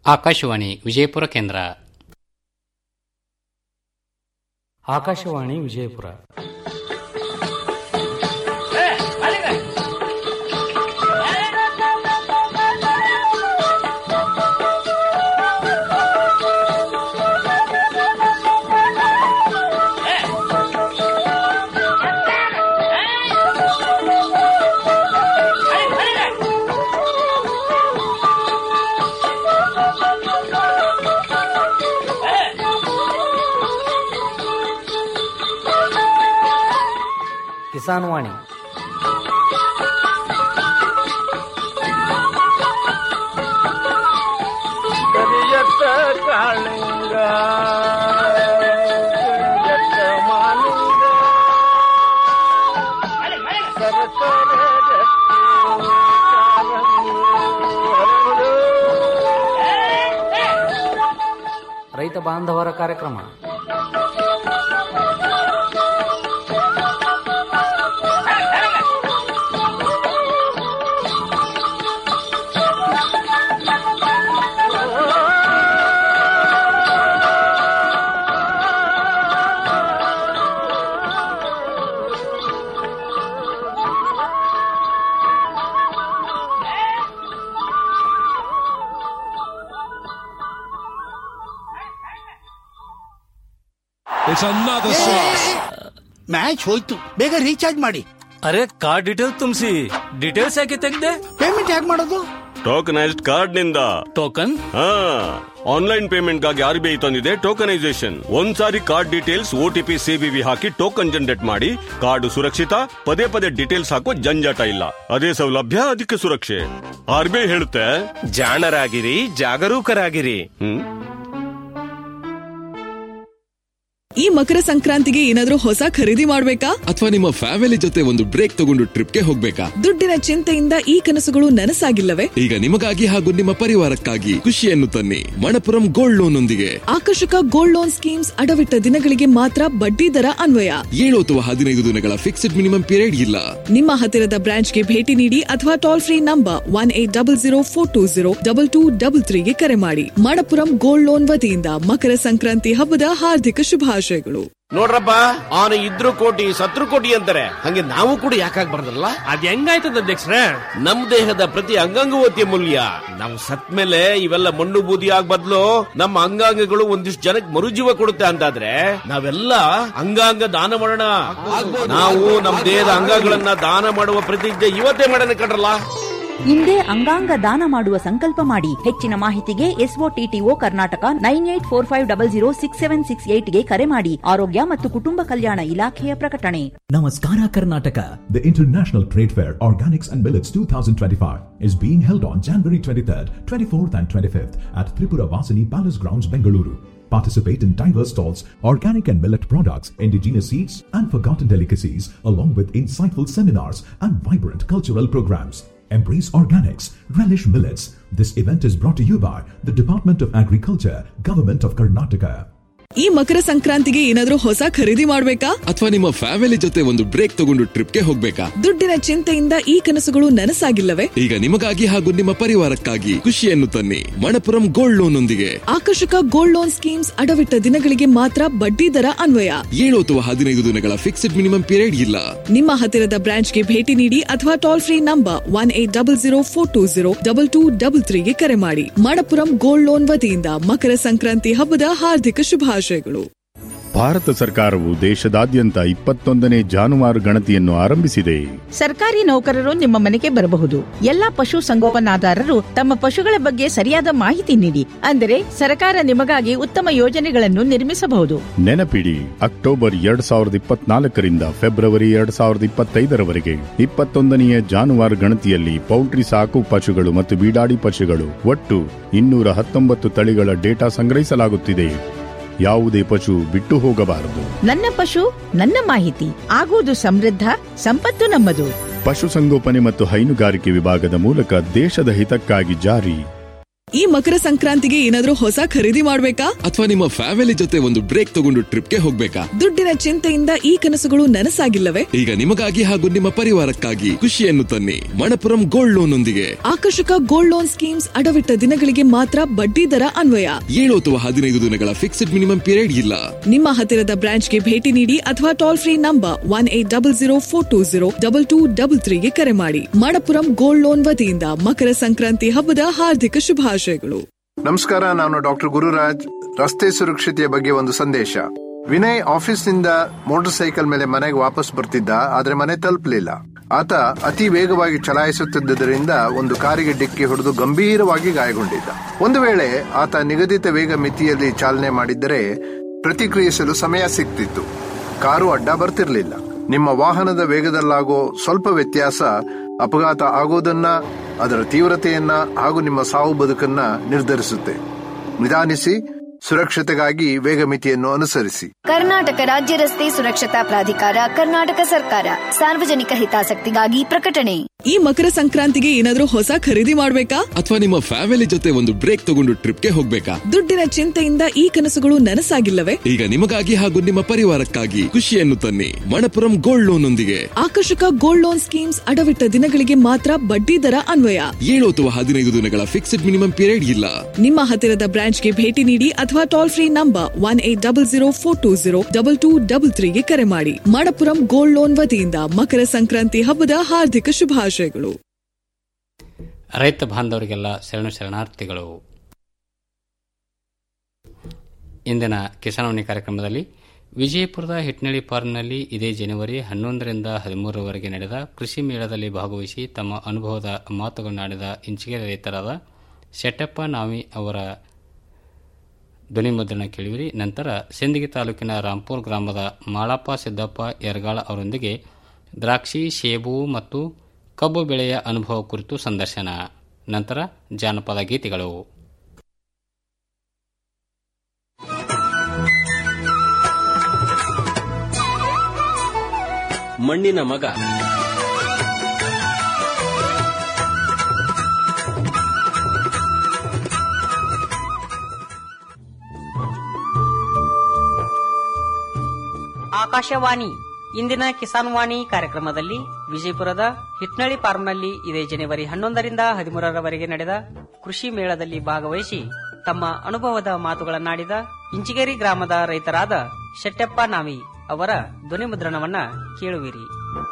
ಆಕಾಶವಾಣಿ ವಿಜಯಪುರ ಕೇಂದ್ರ ಆಕಾಶವಾಣಿ ವಿಜಯಪುರ ಕಿಸಾನ್ ವಾಣಿ ಕರಿಯತ್ತ ಕಾಳಿಂಗ ಕರಿಯತ್ತ ಮಾಲಿಂಗ ಸರಸರ ರಕ್ತಿ ಕಾರಂಗಿ ಹರಡು. ರೈತ ಬಾಂಧವರ ಕಾರ್ಯಕ್ರಮ It's another sauce. ಮ್ಯಾಚ್ ಹೋಯ್ತು ಬೇಗ ರೀಚಾರ್ಜ್ ಮಾಡಿ ಅರೆ ಕಾರ್ಡ್ ಡೀಟೇಲ್ ತುಂಬಿಸಿ ಡೀಟೇಲ್ಸ್ ಯಾಕೆ ತೆಗ್ದೆ ಪೇಮೆಂಟ್ ಹೇಗೆ ಮಾಡೋದು ಟೋಕನೈಸ್ಡ್ ಕಾರ್ಡ್ ನಿಂದ ಟೋಕನ್ ಹಾ ಆನ್ಲೈನ್ ಪೇಮೆಂಟ್ ಗಾಗಿ ಆರ್ ಬಿ ಐ ತಂದಿದೆ ಟೋಕನೈಸೇಷನ್ ಒಂದ್ಸಾರಿ ಕಾರ್ಡ್ ಡೀಟೇಲ್ಸ್ ಓಟಿಪಿ ಸಿಬಿವಿ ಹಾಕಿ ಟೋಕನ್ ಜನರೇಟ್ ಮಾಡಿ ಕಾರ್ಡ್ ಸುರಕ್ಷಿತ ಪದೇ ಪದೇ ಡೀಟೇಲ್ಸ್ ಹಾಕೋ ಜಂಜಾಟ ಇಲ್ಲ ಅದೇ ಸೌಲಭ್ಯ ಅದಕ್ಕೆ ಸುರಕ್ಷೆ ಆರ್ ಬಿ ಐ ಹೇಳುತ್ತೆ ಜಾಣರಾಗಿರಿ ಜಾಗರೂಕರಾಗಿರಿ ಹ್ಮ್ ಈ ಮಕರ ಸಂಕ್ರಾಂತಿಗೆ ಏನಾದ್ರೂ ಹೊಸ ಖರೀದಿ ಮಾಡ್ಬೇಕಾ ಅಥವಾ ನಿಮ್ಮ ಫ್ಯಾಮಿಲಿ ಜೊತೆ ಒಂದು ಬ್ರೇಕ್ ತಗೊಂಡು ಟ್ರಿಪ್ಗೆ ಹೋಗ್ಬೇಕಾ ದುಡ್ಡಿನ ಚಿಂತೆಯಿಂದ ಈ ಕನಸುಗಳು ನನಸಾಗಿಲ್ಲವೇ ಈಗ ನಿಮಗಾಗಿ ಹಾಗೂ ನಿಮ್ಮ ಪರಿವಾರಕ್ಕಾಗಿ ಖುಷಿಯನ್ನು ತನ್ನಿ ಮಣಪುರಂ ಗೋಲ್ಡ್ ಲೋನ್ ಒಂದಿಗೆ ಆಕರ್ಷಕ ಗೋಲ್ಡ್ ಲೋನ್ ಸ್ಕೀಮ್ಸ್ ಅಡವಿಟ್ಟ ದಿನಗಳಿಗೆ ಮಾತ್ರ ಬಡ್ಡಿ ದರ ಅನ್ವಯ ಏಳು ಅಥವಾ ಹದಿನೈದು ದಿನಗಳ ಫಿಕ್ಸ್ಡ್ ಮಿನಿಮಮ್ ಪೀರಿಯಡ್ ಇಲ್ಲ ನಿಮ್ಮ ಹತ್ತಿರದ ಬ್ರಾಂಚ್ಗೆ ಭೇಟಿ ನೀಡಿ ಅಥವಾ toll free number one eight double zero four two zero double two double ತ್ರೀಗೆ ಕರೆ ಮಾಡಿ ಮಣಪುರಂ ಗೋಲ್ಡ್ ಲೋನ್ ವತಿಯಿಂದ ಮಕರ ಸಂಕ್ರಾಂತಿ ಹಬ್ಬದ ಹಾರ್ದಿಕ ಶುಭಾಶಯಗಳು ನೋಡ್ರಪ್ಪ ಅವನು ಇದ್ರು ಕೋಟಿ ಸತ್ರು ಕೋಟಿ ಅಂತಾರೆ ಹಂಗೆ ನಾವು ಕೂಡ ಯಾಕಾಗ್ ಬರ್ದಲ್ಲ ಅದ್ ಹೆಂಗಾಯ್ತದ ಅಧ್ಯಕ್ಷರೇ ನಮ್ ದೇಹದ ಪ್ರತಿ ಅಂಗಾಂಗವತಿಯ ಮೂಲ್ಯ ನಾವು ಸತ್ ಮೇಲೆ ಇವೆಲ್ಲ ಮಣ್ಣು ಬೂದಿ ಆಗ್ ಬದ್ಲು ನಮ್ಮ ಅಂಗಾಂಗಗಳು ಒಂದಿಷ್ಟು ಜನಕ್ಕೆ ಮರುಜೀವ ಕೊಡುತ್ತೆ ಅಂತಾದ್ರೆ ನಾವೆಲ್ಲ ಅಂಗಾಂಗ ದಾನ ಮಾಡೋಣ ನಾವು ನಮ್ ದೇಹದ ಅಂಗಗಳನ್ನ ದಾನ ಮಾಡುವ ಪ್ರತಿಜ್ಞೆ ಇವತ್ತೇ ಮಾಡೋಣ ಕಣ್ರಲ್ಲ ಹಿಂದೆ ಅಂಗಾಂಗ ದಾನ ಮಾಡುವ ಸಂಕಲ್ಪ ಮಾಡಿ ಹೆಚ್ಚಿನ ಮಾಹಿತಿಗೆ SOTTO Karnataka nine eight four five double zero six seven six ಏಟ್ಗೆ ಕರೆ ಮಾಡಿ ಆರೋಗ್ಯ ಮತ್ತು ಕುಟುಂಬ ಕಲ್ಯಾಣ ಇಲಾಖೆಯ ಪ್ರಕಟಣೆ Namaskara Karnataka. The International Trade Fair Organics and Millets 2025 is being held on January 23rd, 24th and 25th at Tripura Vasini Palace Grounds, Bengaluru. Participate in diverse stalls, organic and millet products, indigenous seeds and forgotten delicacies, along with insightful seminars and vibrant cultural programs. Embrace organics, relish millets. This event is brought to you by the Department of Agriculture, Government of Karnataka. ಈ ಮಕರ ಸಂಕ್ರಾಂತಿಗೆ ಏನಾದ್ರೂ ಹೊಸ ಖರೀದಿ ಮಾಡ್ಬೇಕಾ ಅಥವಾ ನಿಮ್ಮ family ಜೊತೆ ಒಂದು break ತಗೊಂಡು ಟ್ರಿಪ್ಗೆ ಹೋಗ್ಬೇಕಾ ದುಡ್ಡಿನ ಚಿಂತೆಯಿಂದ ಈ ಕನಸುಗಳು ನನಸಾಗಿಲ್ಲವೇ ಈಗ ನಿಮಗಾಗಿ ಹಾಗೂ ನಿಮ್ಮ ಪರಿವಾರಕ್ಕಾಗಿ ಖುಷಿಯನ್ನು ತನ್ನಿ ಮಣಪುರಂ ಗೋಲ್ಡ್ ಲೋನ್ ಒಂದಿಗೆ ಆಕರ್ಷಕ ಗೋಲ್ಡ್ ಲೋನ್ ಸ್ಕೀಮ್ಸ್ ಅಡವಿಟ್ಟ ದಿನಗಳಿಗೆ ಮಾತ್ರ ಬಡ್ಡಿ ದರ ಅನ್ವಯ ಏಳು ಅಥವಾ ಹದಿನೈದು ದಿನಗಳ ಫಿಕ್ಸ್ಡ್ ಮಿನಿಮಮ್ ಪೀರಿಯಡ್ ಇಲ್ಲ ನಿಮ್ಮ ಹತ್ತಿರದ ಬ್ರಾಂಚ್ಗೆ ಭೇಟಿ ನೀಡಿ ಅಥವಾ toll free number one eight double zero four two zero double two double ತ್ರೀಗೆ ಕರೆ ಮಾಡಿ ಮಣಪುರಂ ಗೋಲ್ಡ್ ಲೋನ್ ವತಿಯಿಂದ ಮಕರ ಸಂಕ್ರಾಂತಿ ಹಬ್ಬದ ಹಾರ್ದಿಕ ಶುಭಾಶಯಗಳು ಭಾರತ ಸರ್ಕಾರವು ದೇಶದಾದ್ಯಂತ ಇಪ್ಪತ್ತೊಂದನೇ ಜಾನುವಾರು ಗಣತಿಯನ್ನು ಆರಂಭಿಸಿದೆ ಸರ್ಕಾರಿ ನೌಕರರು ನಿಮ್ಮ ಮನೆಗೆ ಬರಬಹುದು ಎಲ್ಲಾ ಪಶು ಸಂಗೋಪನಾದಾರರು ತಮ್ಮ ಪಶುಗಳ ಬಗ್ಗೆ ಸರಿಯಾದ ಮಾಹಿತಿ ನೀಡಿ ಅಂದರೆ ಸರ್ಕಾರ ನಿಮಗಾಗಿ ಉತ್ತಮ ಯೋಜನೆಗಳನ್ನು ನಿರ್ಮಿಸಬಹುದು ನೆನಪಿಡಿ ಅಕ್ಟೋಬರ್ ಎರಡ್ ಸಾವಿರದ ಇಪ್ಪತ್ನಾಲ್ಕರಿಂದ ಫೆಬ್ರವರಿ ಎರಡ್ ಸಾವಿರದ ಇಪ್ಪತ್ತೈದರವರೆಗೆ ಇಪ್ಪತ್ತೊಂದನೆಯ ಜಾನುವಾರು ಗಣತಿಯಲ್ಲಿ ಪೌಲ್ಟ್ರಿ ಸಾಕು ಪಶುಗಳು ಮತ್ತು ಬೀಡಾಡಿ ಪಶುಗಳು ಒಟ್ಟು ಇನ್ನೂರ ಹತ್ತೊಂಬತ್ತು ತಳಿಗಳ ಡೇಟಾ ಸಂಗ್ರಹಿಸಲಾಗುತ್ತಿದೆ ಯಾವುದೇ ಪಶು ಬಿಟ್ಟು ಹೋಗಬಾರದು ನನ್ನ ಪಶು ನನ್ನ ಮಾಹಿತಿ ಆಗುವುದು ಸಮೃದ್ಧ ಸಂಪತ್ತು ನಮ್ಮದು ಪಶುಸಂಗೋಪನೆ ಮತ್ತು ಹೈನುಗಾರಿಕೆ ವಿಭಾಗದ ಮೂಲಕ ದೇಶದ ಹಿತಕ್ಕಾಗಿ ಜಾರಿ ಈ ಮಕರ ಸಂಕ್ರಾಂತಿಗೆ ಏನಾದ್ರೂ ಹೊಸ ಖರೀದಿ ಮಾಡ್ಬೇಕಾ ಅಥವಾ ನಿಮ್ಮ ಫ್ಯಾಮಿಲಿ ಜೊತೆ ಒಂದು ಬ್ರೇಕ್ ತಗೊಂಡು ಟ್ರಿಪ್ಗೆ ಹೋಗ್ಬೇಕಾ ದುಡ್ಡಿನ ಚಿಂತೆಯಿಂದ ಈ ಕನಸುಗಳು ನನಸಾಗಿಲ್ಲವೇ ಈಗ ನಿಮಗಾಗಿ ಹಾಗೂ ನಿಮ್ಮ ಪರಿವಾರಕ್ಕಾಗಿ ಖುಷಿಯನ್ನು ತನ್ನಿ ಮಣಪುರಂ ಗೋಲ್ಡ್ ಲೋನ್ ಒಂದಿಗೆ ಆಕರ್ಷಕ ಗೋಲ್ಡ್ ಲೋನ್ ಸ್ಕೀಮ್ಸ್ ಅಡವಿಟ್ಟ ದಿನಗಳಿಗೆ ಮಾತ್ರ ಬಡ್ಡಿ ದರ ಅನ್ವಯ ಏಳು ಅಥವಾ ಹದಿನೈದು ದಿನಗಳ ಫಿಕ್ಸ್ಡ್ ಮಿನಿಮಮ್ ಪೀರಿಯಡ್ ಇಲ್ಲ ನಿಮ್ಮ ಹತ್ತಿರದ ಬ್ರಾಂಚ್ಗೆ ಭೇಟಿ ನೀಡಿ ಅಥವಾ toll free number one eight double zero four two zero double two double ತ್ರೀಗೆ ಕರೆ ಮಾಡಿ ಮಣಪುರಂ ಗೋಲ್ಡ್ ಲೋನ್ ವತಿಯಿಂದ ಮಕರ ಸಂಕ್ರಾಂತಿ ಹಬ್ಬದ ಹಾರ್ದಿಕ ಶುಭಾಶಯಗಳು ನಮಸ್ಕಾರ ನಾನು ಡಾಕ್ಟರ್ ಗುರುರಾಜ್ ರಸ್ತೆ ಸುರಕ್ಷತೆಯ ಬಗ್ಗೆ ಒಂದು ಸಂದೇಶ ವಿನಯ್ ಆಫೀಸ್ನಿಂದ ಮೋಟಾರ್ ಸೈಕಲ್ ಮೇಲೆ ಮನೆಗೆ ವಾಪಸ್ ಬರ್ತಿದ್ದ ಆದ್ರೆ ಮನೆ ತಲುಪಲಿಲ್ಲ ಆತ ಅತಿ ವೇಗವಾಗಿ ಚಲಾಯಿಸುತ್ತಿದ್ದರಿಂದ ಒಂದು ಕಾರಿಗೆ ಡಿಕ್ಕಿ ಹೊಡೆದು ಗಂಭೀರವಾಗಿ ಗಾಯಗೊಂಡಿದ್ದ ಒಂದು ವೇಳೆ ಆತ ನಿಗದಿತ ವೇಗ ಮಿತಿಯಲ್ಲಿ ಚಾಲನೆ ಮಾಡಿದ್ದರೆ ಪ್ರತಿಕ್ರಿಯಿಸಲು ಸಮಯ ಸಿಗ್ತಿತ್ತು ಕಾರು ಅಡ್ಡ ಬರ್ತಿರ್ಲಿಲ್ಲ ನಿಮ್ಮ ವಾಹನದ ವೇಗದಲ್ಲಾಗೋ ಸ್ವಲ್ಪ ವ್ಯತ್ಯಾಸ ಅಪಘಾತ ಆಗೋದನ್ನ ಅದರ ತೀವ್ರತೆಯನ್ನ ಹಾಗೂ ನಿಮ್ಮ ಸಾವು ಬದುಕನ್ನ ನಿರ್ಧರಿಸುತ್ತೆ ನಿಧಾನಿಸಿ ಸುರಕ್ಷತೆಗಾಗಿ ವೇಗ ಮಿತಿಯನ್ನು ಅನುಸರಿಸಿ ಕರ್ನಾಟಕ ರಾಜ್ಯ ರಸ್ತೆ ಸುರಕ್ಷತಾ ಪ್ರಾಧಿಕಾರ ಕರ್ನಾಟಕ ಸರ್ಕಾರ ಸಾರ್ವಜನಿಕ ಹಿತಾಸಕ್ತಿಗಾಗಿ ಪ್ರಕಟಣೆ ಈ ಮಕರ ಸಂಕ್ರಾಂತಿಗೆ ಏನಾದ್ರೂ ಹೊಸ ಖರೀದಿ ಮಾಡ್ಬೇಕಾ ಅಥವಾ ನಿಮ್ಮ ಫ್ಯಾಮಿಲಿ ಜೊತೆ ಒಂದು ಬ್ರೇಕ್ ತಗೊಂಡು ಟ್ರಿಪ್ಗೆ ಹೋಗ್ಬೇಕಾ ದುಡ್ಡಿನ ಚಿಂತೆಯಿಂದ ಈ ಕನಸುಗಳು ನನಸಾಗಿಲ್ಲವೇ ಈಗ ನಿಮಗಾಗಿ ಹಾಗೂ ನಿಮ್ಮ ಪರಿವಾರಕ್ಕಾಗಿ ಖುಷಿಯನ್ನು ತನ್ನಿ ಮಣಪುರಂ ಗೋಲ್ಡ್ ಲೋನ್ ಒಂದಿಗೆ ಆಕರ್ಷಕ ಗೋಲ್ಡ್ ಲೋನ್ ಸ್ಕೀಮ್ಸ್ ಅಡವಿಟ್ಟ ದಿನಗಳಿಗೆ ಮಾತ್ರ ಬಡ್ಡಿ ದರ ಅನ್ವಯ ಏಳು ಅಥವಾ ಹದಿನೈದು ದಿನಗಳ ಫಿಕ್ಸ್ಡ್ ಮಿನಿಮಮ್ ಪೀರಿಯಡ್ ಇಲ್ಲ ನಿಮ್ಮ ಹತ್ತಿರದ ಬ್ರಾಂಚ್ಗೆ ಭೇಟಿ ನೀಡಿ ಅಥವಾ toll free number one eight double zero four two zero double two double ತ್ರೀಗೆ ಕರೆ ಮಾಡಿ ಮಣಪುರಂ ಗೋಲ್ಡ್ ಲೋನ್ ವತಿಯಿಂದ ಮಕರ ಸಂಕ್ರಾಂತಿ ಹಬ್ಬದ ಹಾರ್ದಿಕ ಶುಭಾಶಯಗಳು ರೈತ ಬಾಂಧವರಿಗೆಲ್ಲ ಶರಣ ಶರಣಾರ್ಥಿಗಳು ಇಂದಿನ ಕಿಸಾನವಾಣಿ ಕಾರ್ಯಕ್ರಮದಲ್ಲಿ ವಿಜಯಪುರದ ಹಿಟ್ನಳ್ಳಿ ಫಾರ್ಮ್ನಲ್ಲಿ ಇದೇ ಜನವರಿ ಹನ್ನೊಂದರಿಂದ ಹದಿಮೂರರವರೆಗೆ ನಡೆದ ಕೃಷಿ ಮೇಳದಲ್ಲಿ ಭಾಗವಹಿಸಿ ತಮ್ಮ ಅನುಭವದ ಮಾತುಗಳನ್ನಾಡಿದ ಇಂಚಿಗೆರೆ ರೈತರಾದ ಶೆಟ್ಟಪ್ಪ ನಾವಿ ಅವರ ಧ್ವನಿಮುದ್ರಣ ಕೇಳಿವಿರಿ ನಂತರ ಸಿಂದಗಿ ತಾಲೂಕಿನ ರಾಂಪುರ್ ಗ್ರಾಮದ ಮಾಳಪ್ಪ ಸಿದ್ದಪ್ಪ ಯರಗಾಳ ಅವರೊಂದಿಗೆ ದ್ರಾಕ್ಷಿ ಸೇಬು ಮತ್ತು ಕಬ್ಬು ಬೆಳೆಯ ಅನುಭವ ಕುರಿತು ಸಂದರ್ಶನ ನಂತರ ಜಾನಪದ ಗೀತೆಗಳು ಮಣ್ಣಿನ ಮಗ ಆಕಾಶವಾಣಿ ಇಂದಿನ ಕಿಸಾನ್ ವಾಣಿ ಕಾರ್ಯಕ್ರಮದಲ್ಲಿ ವಿಜಯಪುರದ ಹಿಟ್ನಳ್ಳಿ ಫಾರ್ಮ್ನಲ್ಲಿ ಇದೇ ಜನವರಿ ಹನ್ನೊಂದರಿಂದ ಹದಿಮೂರರವರೆಗೆ ನಡೆದ ಕೃಷಿ ಮೇಳದಲ್ಲಿ ಭಾಗವಹಿಸಿ ತಮ್ಮ ಅನುಭವದ ಮಾತುಗಳನ್ನಾಡಿದ ಇಂಚಿಗೇರಿ ಗ್ರಾಮದ ರೈತರಾದ ಶೆಟ್ಟಪ್ಪ ನಾವಿ ಅವರ ಧ್ವನಿಮುದ್ರಣವನ್ನ ಕೇಳುವಿರಿ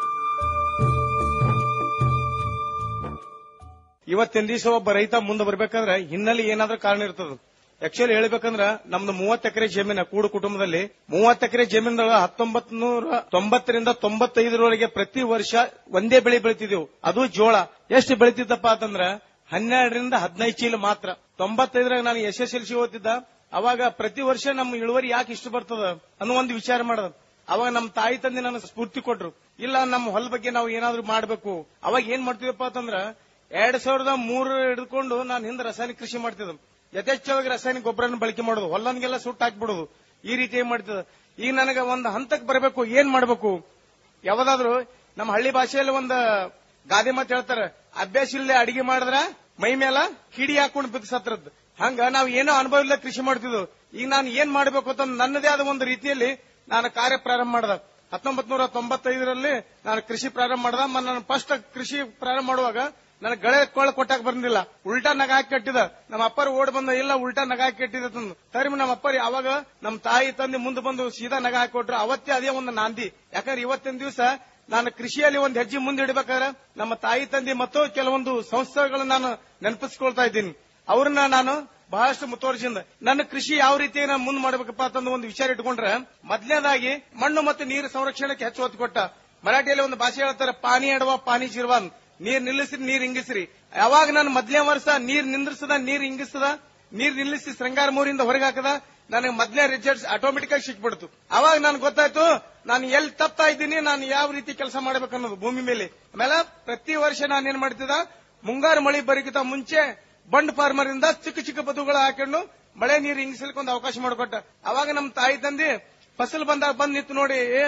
ಇವತ್ತಿನ ದಿವಸ ಒಬ್ಬ ರೈತ ಮುಂದೆ ಬರ್ಬೇಕಂದ್ರೆ ಹಿನ್ನೆಲೆ ಏನಾದ್ರೂ ಕಾರಣ ಇರ್ತದ ಆಕ್ಚುಲಿ ಹೇಳ್ಬೇಕಂದ್ರ ನಮ್ದು ಮೂವತ್ತು ಎಕರೆ ಜಮೀನ ಕೂಡು ಕುಟುಂಬದಲ್ಲಿ ಮೂವತ್ತು ಎಕರೆ ಜಮೀನದಾಗ ಹತ್ತೊಂಬತ್ ನೂರ ತೊಂಬತ್ತರಿಂದ ತೊಂಬತ್ತೈದರವರೆಗೆ ಪ್ರತಿ ವರ್ಷ ಒಂದೇ ಬೆಳೆ ಬೆಳಿತಿದ್ದೆವು ಅದು ಜೋಳ ಎಷ್ಟು ಬೆಳಿತಿದ್ದಪ್ಪ ಅಂತಂದ್ರ ಹನ್ನೆರಡರಿಂದ ಹದಿನೈದು ಚೀಲ ಮಾತ್ರ ತೊಂಬತ್ತೈದರಾಗ ನಾನು ಎಸ್ ಎಸ್ ಎಲ್ ಸಿ ಓದ್ತಿದ್ದ ಅವಾಗ ಪ್ರತಿ ವರ್ಷ ನಮ್ಮ ಇಳುವರಿ ಯಾಕೆ ಇಷ್ಟು ಬರ್ತದ ಅನ್ನೋ ಒಂದು ವಿಚಾರ ಮಾಡದ ಅವಾಗ ನಮ್ಮ ತಾಯಿ ತಂದೆ ನನಗೆ ಸ್ಫೂರ್ತಿ ಕೊಟ್ರು ಇಲ್ಲ ನಮ್ಮ ಹೊಲ ಬಗ್ಗೆ ನಾವು ಏನಾದ್ರೂ ಮಾಡ್ಬೇಕು ಅವಾಗ ಏನ್ ಮಾಡ್ತೀವಪ್ಪ ಅಂತಂದ್ರ ಎರಡ್ ಸಾವಿರದ ಮೂರು ಹಿಡ್ಕೊಂಡು ನಾನು ಹಿಂದೆ ರಾಸಾಯನಿಕ ಕೃಷಿ ಮಾಡ್ತಿದ್ದೆ ಯಥೇಚ್ಛವಾಗಿ ರಾಸಾಯನಿಕ ಗೊಬ್ಬರನ ಬಳಕೆ ಮಾಡೋದು ಹೊಲನ್ಗೆಲ್ಲ ಸುಟ್ಟು ಹಾಕ್ಬಿಡೋದು ಈ ರೀತಿ ಏನ್ ಮಾಡ್ತಿದ್ದ ಈಗ ನನಗೆ ಒಂದು ಹಂತಕ್ಕೆ ಬರಬೇಕು ಏನ್ ಮಾಡ್ಬೇಕು ಯಾವ್ದಾದ್ರು ನಮ್ಮ ಹಳ್ಳಿ ಭಾಷೆಯಲ್ಲಿ ಒಂದು ಗಾದೆ ಮಾತು ಹೇಳ್ತಾರೆ ಅಭ್ಯಾಸ ಇಲ್ಲದೆ ಅಡಿಗೆ ಮಾಡಿದ್ರ ಮೈ ಮೇಲ ಕಿಡಿ ಹಾಕೊಂಡು ಬಿದ್ದು ಸತ್ರದ್ ಹಂಗ ನಾವು ಏನೋ ಅನುಭವ ಇಲ್ಲ ಕೃಷಿ ಮಾಡ್ತಿದ್ವು ಈಗ ನಾನು ಏನ್ ಮಾಡ್ಬೇಕು ಅಂತ ನನ್ನದೇ ಆದ ಒಂದು ರೀತಿಯಲ್ಲಿ ನಾನು ಕಾರ್ಯ ಪ್ರಾರಂಭ ಮಾಡ್ದ ಹತ್ತೊಂಬತ್ ನೂರ ತೊಂಬತ್ತೈದರಲ್ಲಿ ನಾನು ಕೃಷಿ ಪ್ರಾರಂಭ ಮಾಡ್ದ ಮ- ನಾನು ಫಸ್ಟ್ ಕೃಷಿ ಪ್ರಾರಂಭ ಮಾಡುವಾಗ ನನಗೆ ಗಳೆ ಕೊಳ್ಳ ಕೊಟ್ಟಾಕ ಬಂದಿಲ್ಲ ಉಲ್ಟಾ ನಗ ಹಾಕಿ ಕಟ್ಟಿದ ನಮ್ಮ ಅಪ್ಪರು ಓಡ್ ಬಂದ ಇಲ್ಲ ಉಲ್ಟಾ ನಗ ಹಾಕಿ ಕಟ್ಟಿದ ತಂದು ತರಿ ನಮ್ಮ ಅಪ್ಪರಿ ಅವಾಗ ನಮ್ಮ ತಾಯಿ ತಂದೆ ಮುಂದೆ ಬಂದು ಸೀದಾ ನಗ ಹಾಕಿ ಕೊಟ್ರು ಅವತ್ತೇ ಅದೇ ಒಂದು ನಾಂದಿ ಯಾಕಂದ್ರೆ ಇವತ್ತಿನ ದಿವಸ ನಾನು ಕೃಷಿಯಲ್ಲಿ ಒಂದು ಹೆಜ್ಜೆ ಮುಂದೆ ಇಡಬೇಕಾದ್ರೆ ನಮ್ಮ ತಾಯಿ ತಂದೆ ಮತ್ತು ಕೆಲವೊಂದು ಸಂಸ್ಥೆಗಳನ್ನ ನಾನು ನೆನಪಿಸ್ಕೊಳ್ತಾ ಇದ್ದೀನಿ ಅವ್ರನ್ನ ನಾನು ಬಹಳಷ್ಟು ಮುತುವರ್ಜಿಯಿಂದ ನನ್ನ ಕೃಷಿ ಯಾವ ರೀತಿ ನಾನು ಮುಂದೆ ಮಾಡಬೇಕಪ್ಪ ಅಂತಂದು ಒಂದು ವಿಚಾರ ಇಟ್ಕೊಂಡ್ರೆ ಮೊದಲನೇದಾಗಿ ಮಣ್ಣು ಮತ್ತು ನೀರು ಸಂರಕ್ಷಣೆಗೆ ಹೆಚ್ಚು ಒತ್ತು ಕೊಟ್ಟ ಮರಾಠಿಯಲ್ಲಿ ಒಂದು ಭಾಷೆ ಹೇಳ್ತಾರೆ ಪಾನಿ ಎಡವ ಪಾನಿ ಚಿರ್ವ ಅಂತ. ನೀರ್ ನಿಲ್ಲಿಸ್ರಿ ನೀರ್ ಹಿಂಗಿಸ್ರಿ ಯಾವಾಗ ನಾನು ಮೊದಲನೇ ವರ್ಷ ನೀರ್ ನಿಂದ್ರಿಸದ ನೀರ್ ಹಿಂಗಿಸ್ತದ ನೀರ್ ನಿಲ್ಲಿಸಿ ಶೃಂಗಾರ ಮೂರಿಂದ ಹೊರಗೆ ಹಾಕದ ನನಗೆ ಮೊದಲನೇ ರಿಸಲ್ಟ್ಸ್ ಆಟೋಮೆಟಿಕ್ ಆಗಿ ಸಿಕ್ಬಿಡ್ತು ಅವಾಗ ನನ್ಗೆ ಗೊತ್ತಾಯ್ತು ನಾನು ಎಲ್ಲಿ ತಪ್ತಾ ಇದ್ದೀನಿ ನಾನು ಯಾವ ರೀತಿ ಕೆಲಸ ಮಾಡ್ಬೇಕು ಅನ್ನೋದು ಭೂಮಿ ಮೇಲೆ ಆಮೇಲೆ ಪ್ರತಿ ವರ್ಷ ನಾನು ಏನ್ ಮಾಡ್ತಿದ್ದ ಮುಂಗಾರು ಮಳಿ ಬರಿಗಿಂತ ಮುಂಚೆ ಬಂಡ್ ಫಾರ್ಮರ್ ಇಂದ ಚಿಕ್ಕ ಚಿಕ್ಕ ಬದುಗಳು ಹಾಕೊಂಡು ಮಳೆ ನೀರು ಹಿಂಗಿಸ್ಲಿಕ್ಕೆ ಒಂದು ಅವಕಾಶ ಮಾಡಿಕೊಟ್ಟ ಅವಾಗ ನಮ್ಮ ತಾಯಿ ತಂದೆ ಫಸಲ್ ಬಂದಾಗ ಬಂದ್ ನಿಂತು ನೋಡಿ ಏ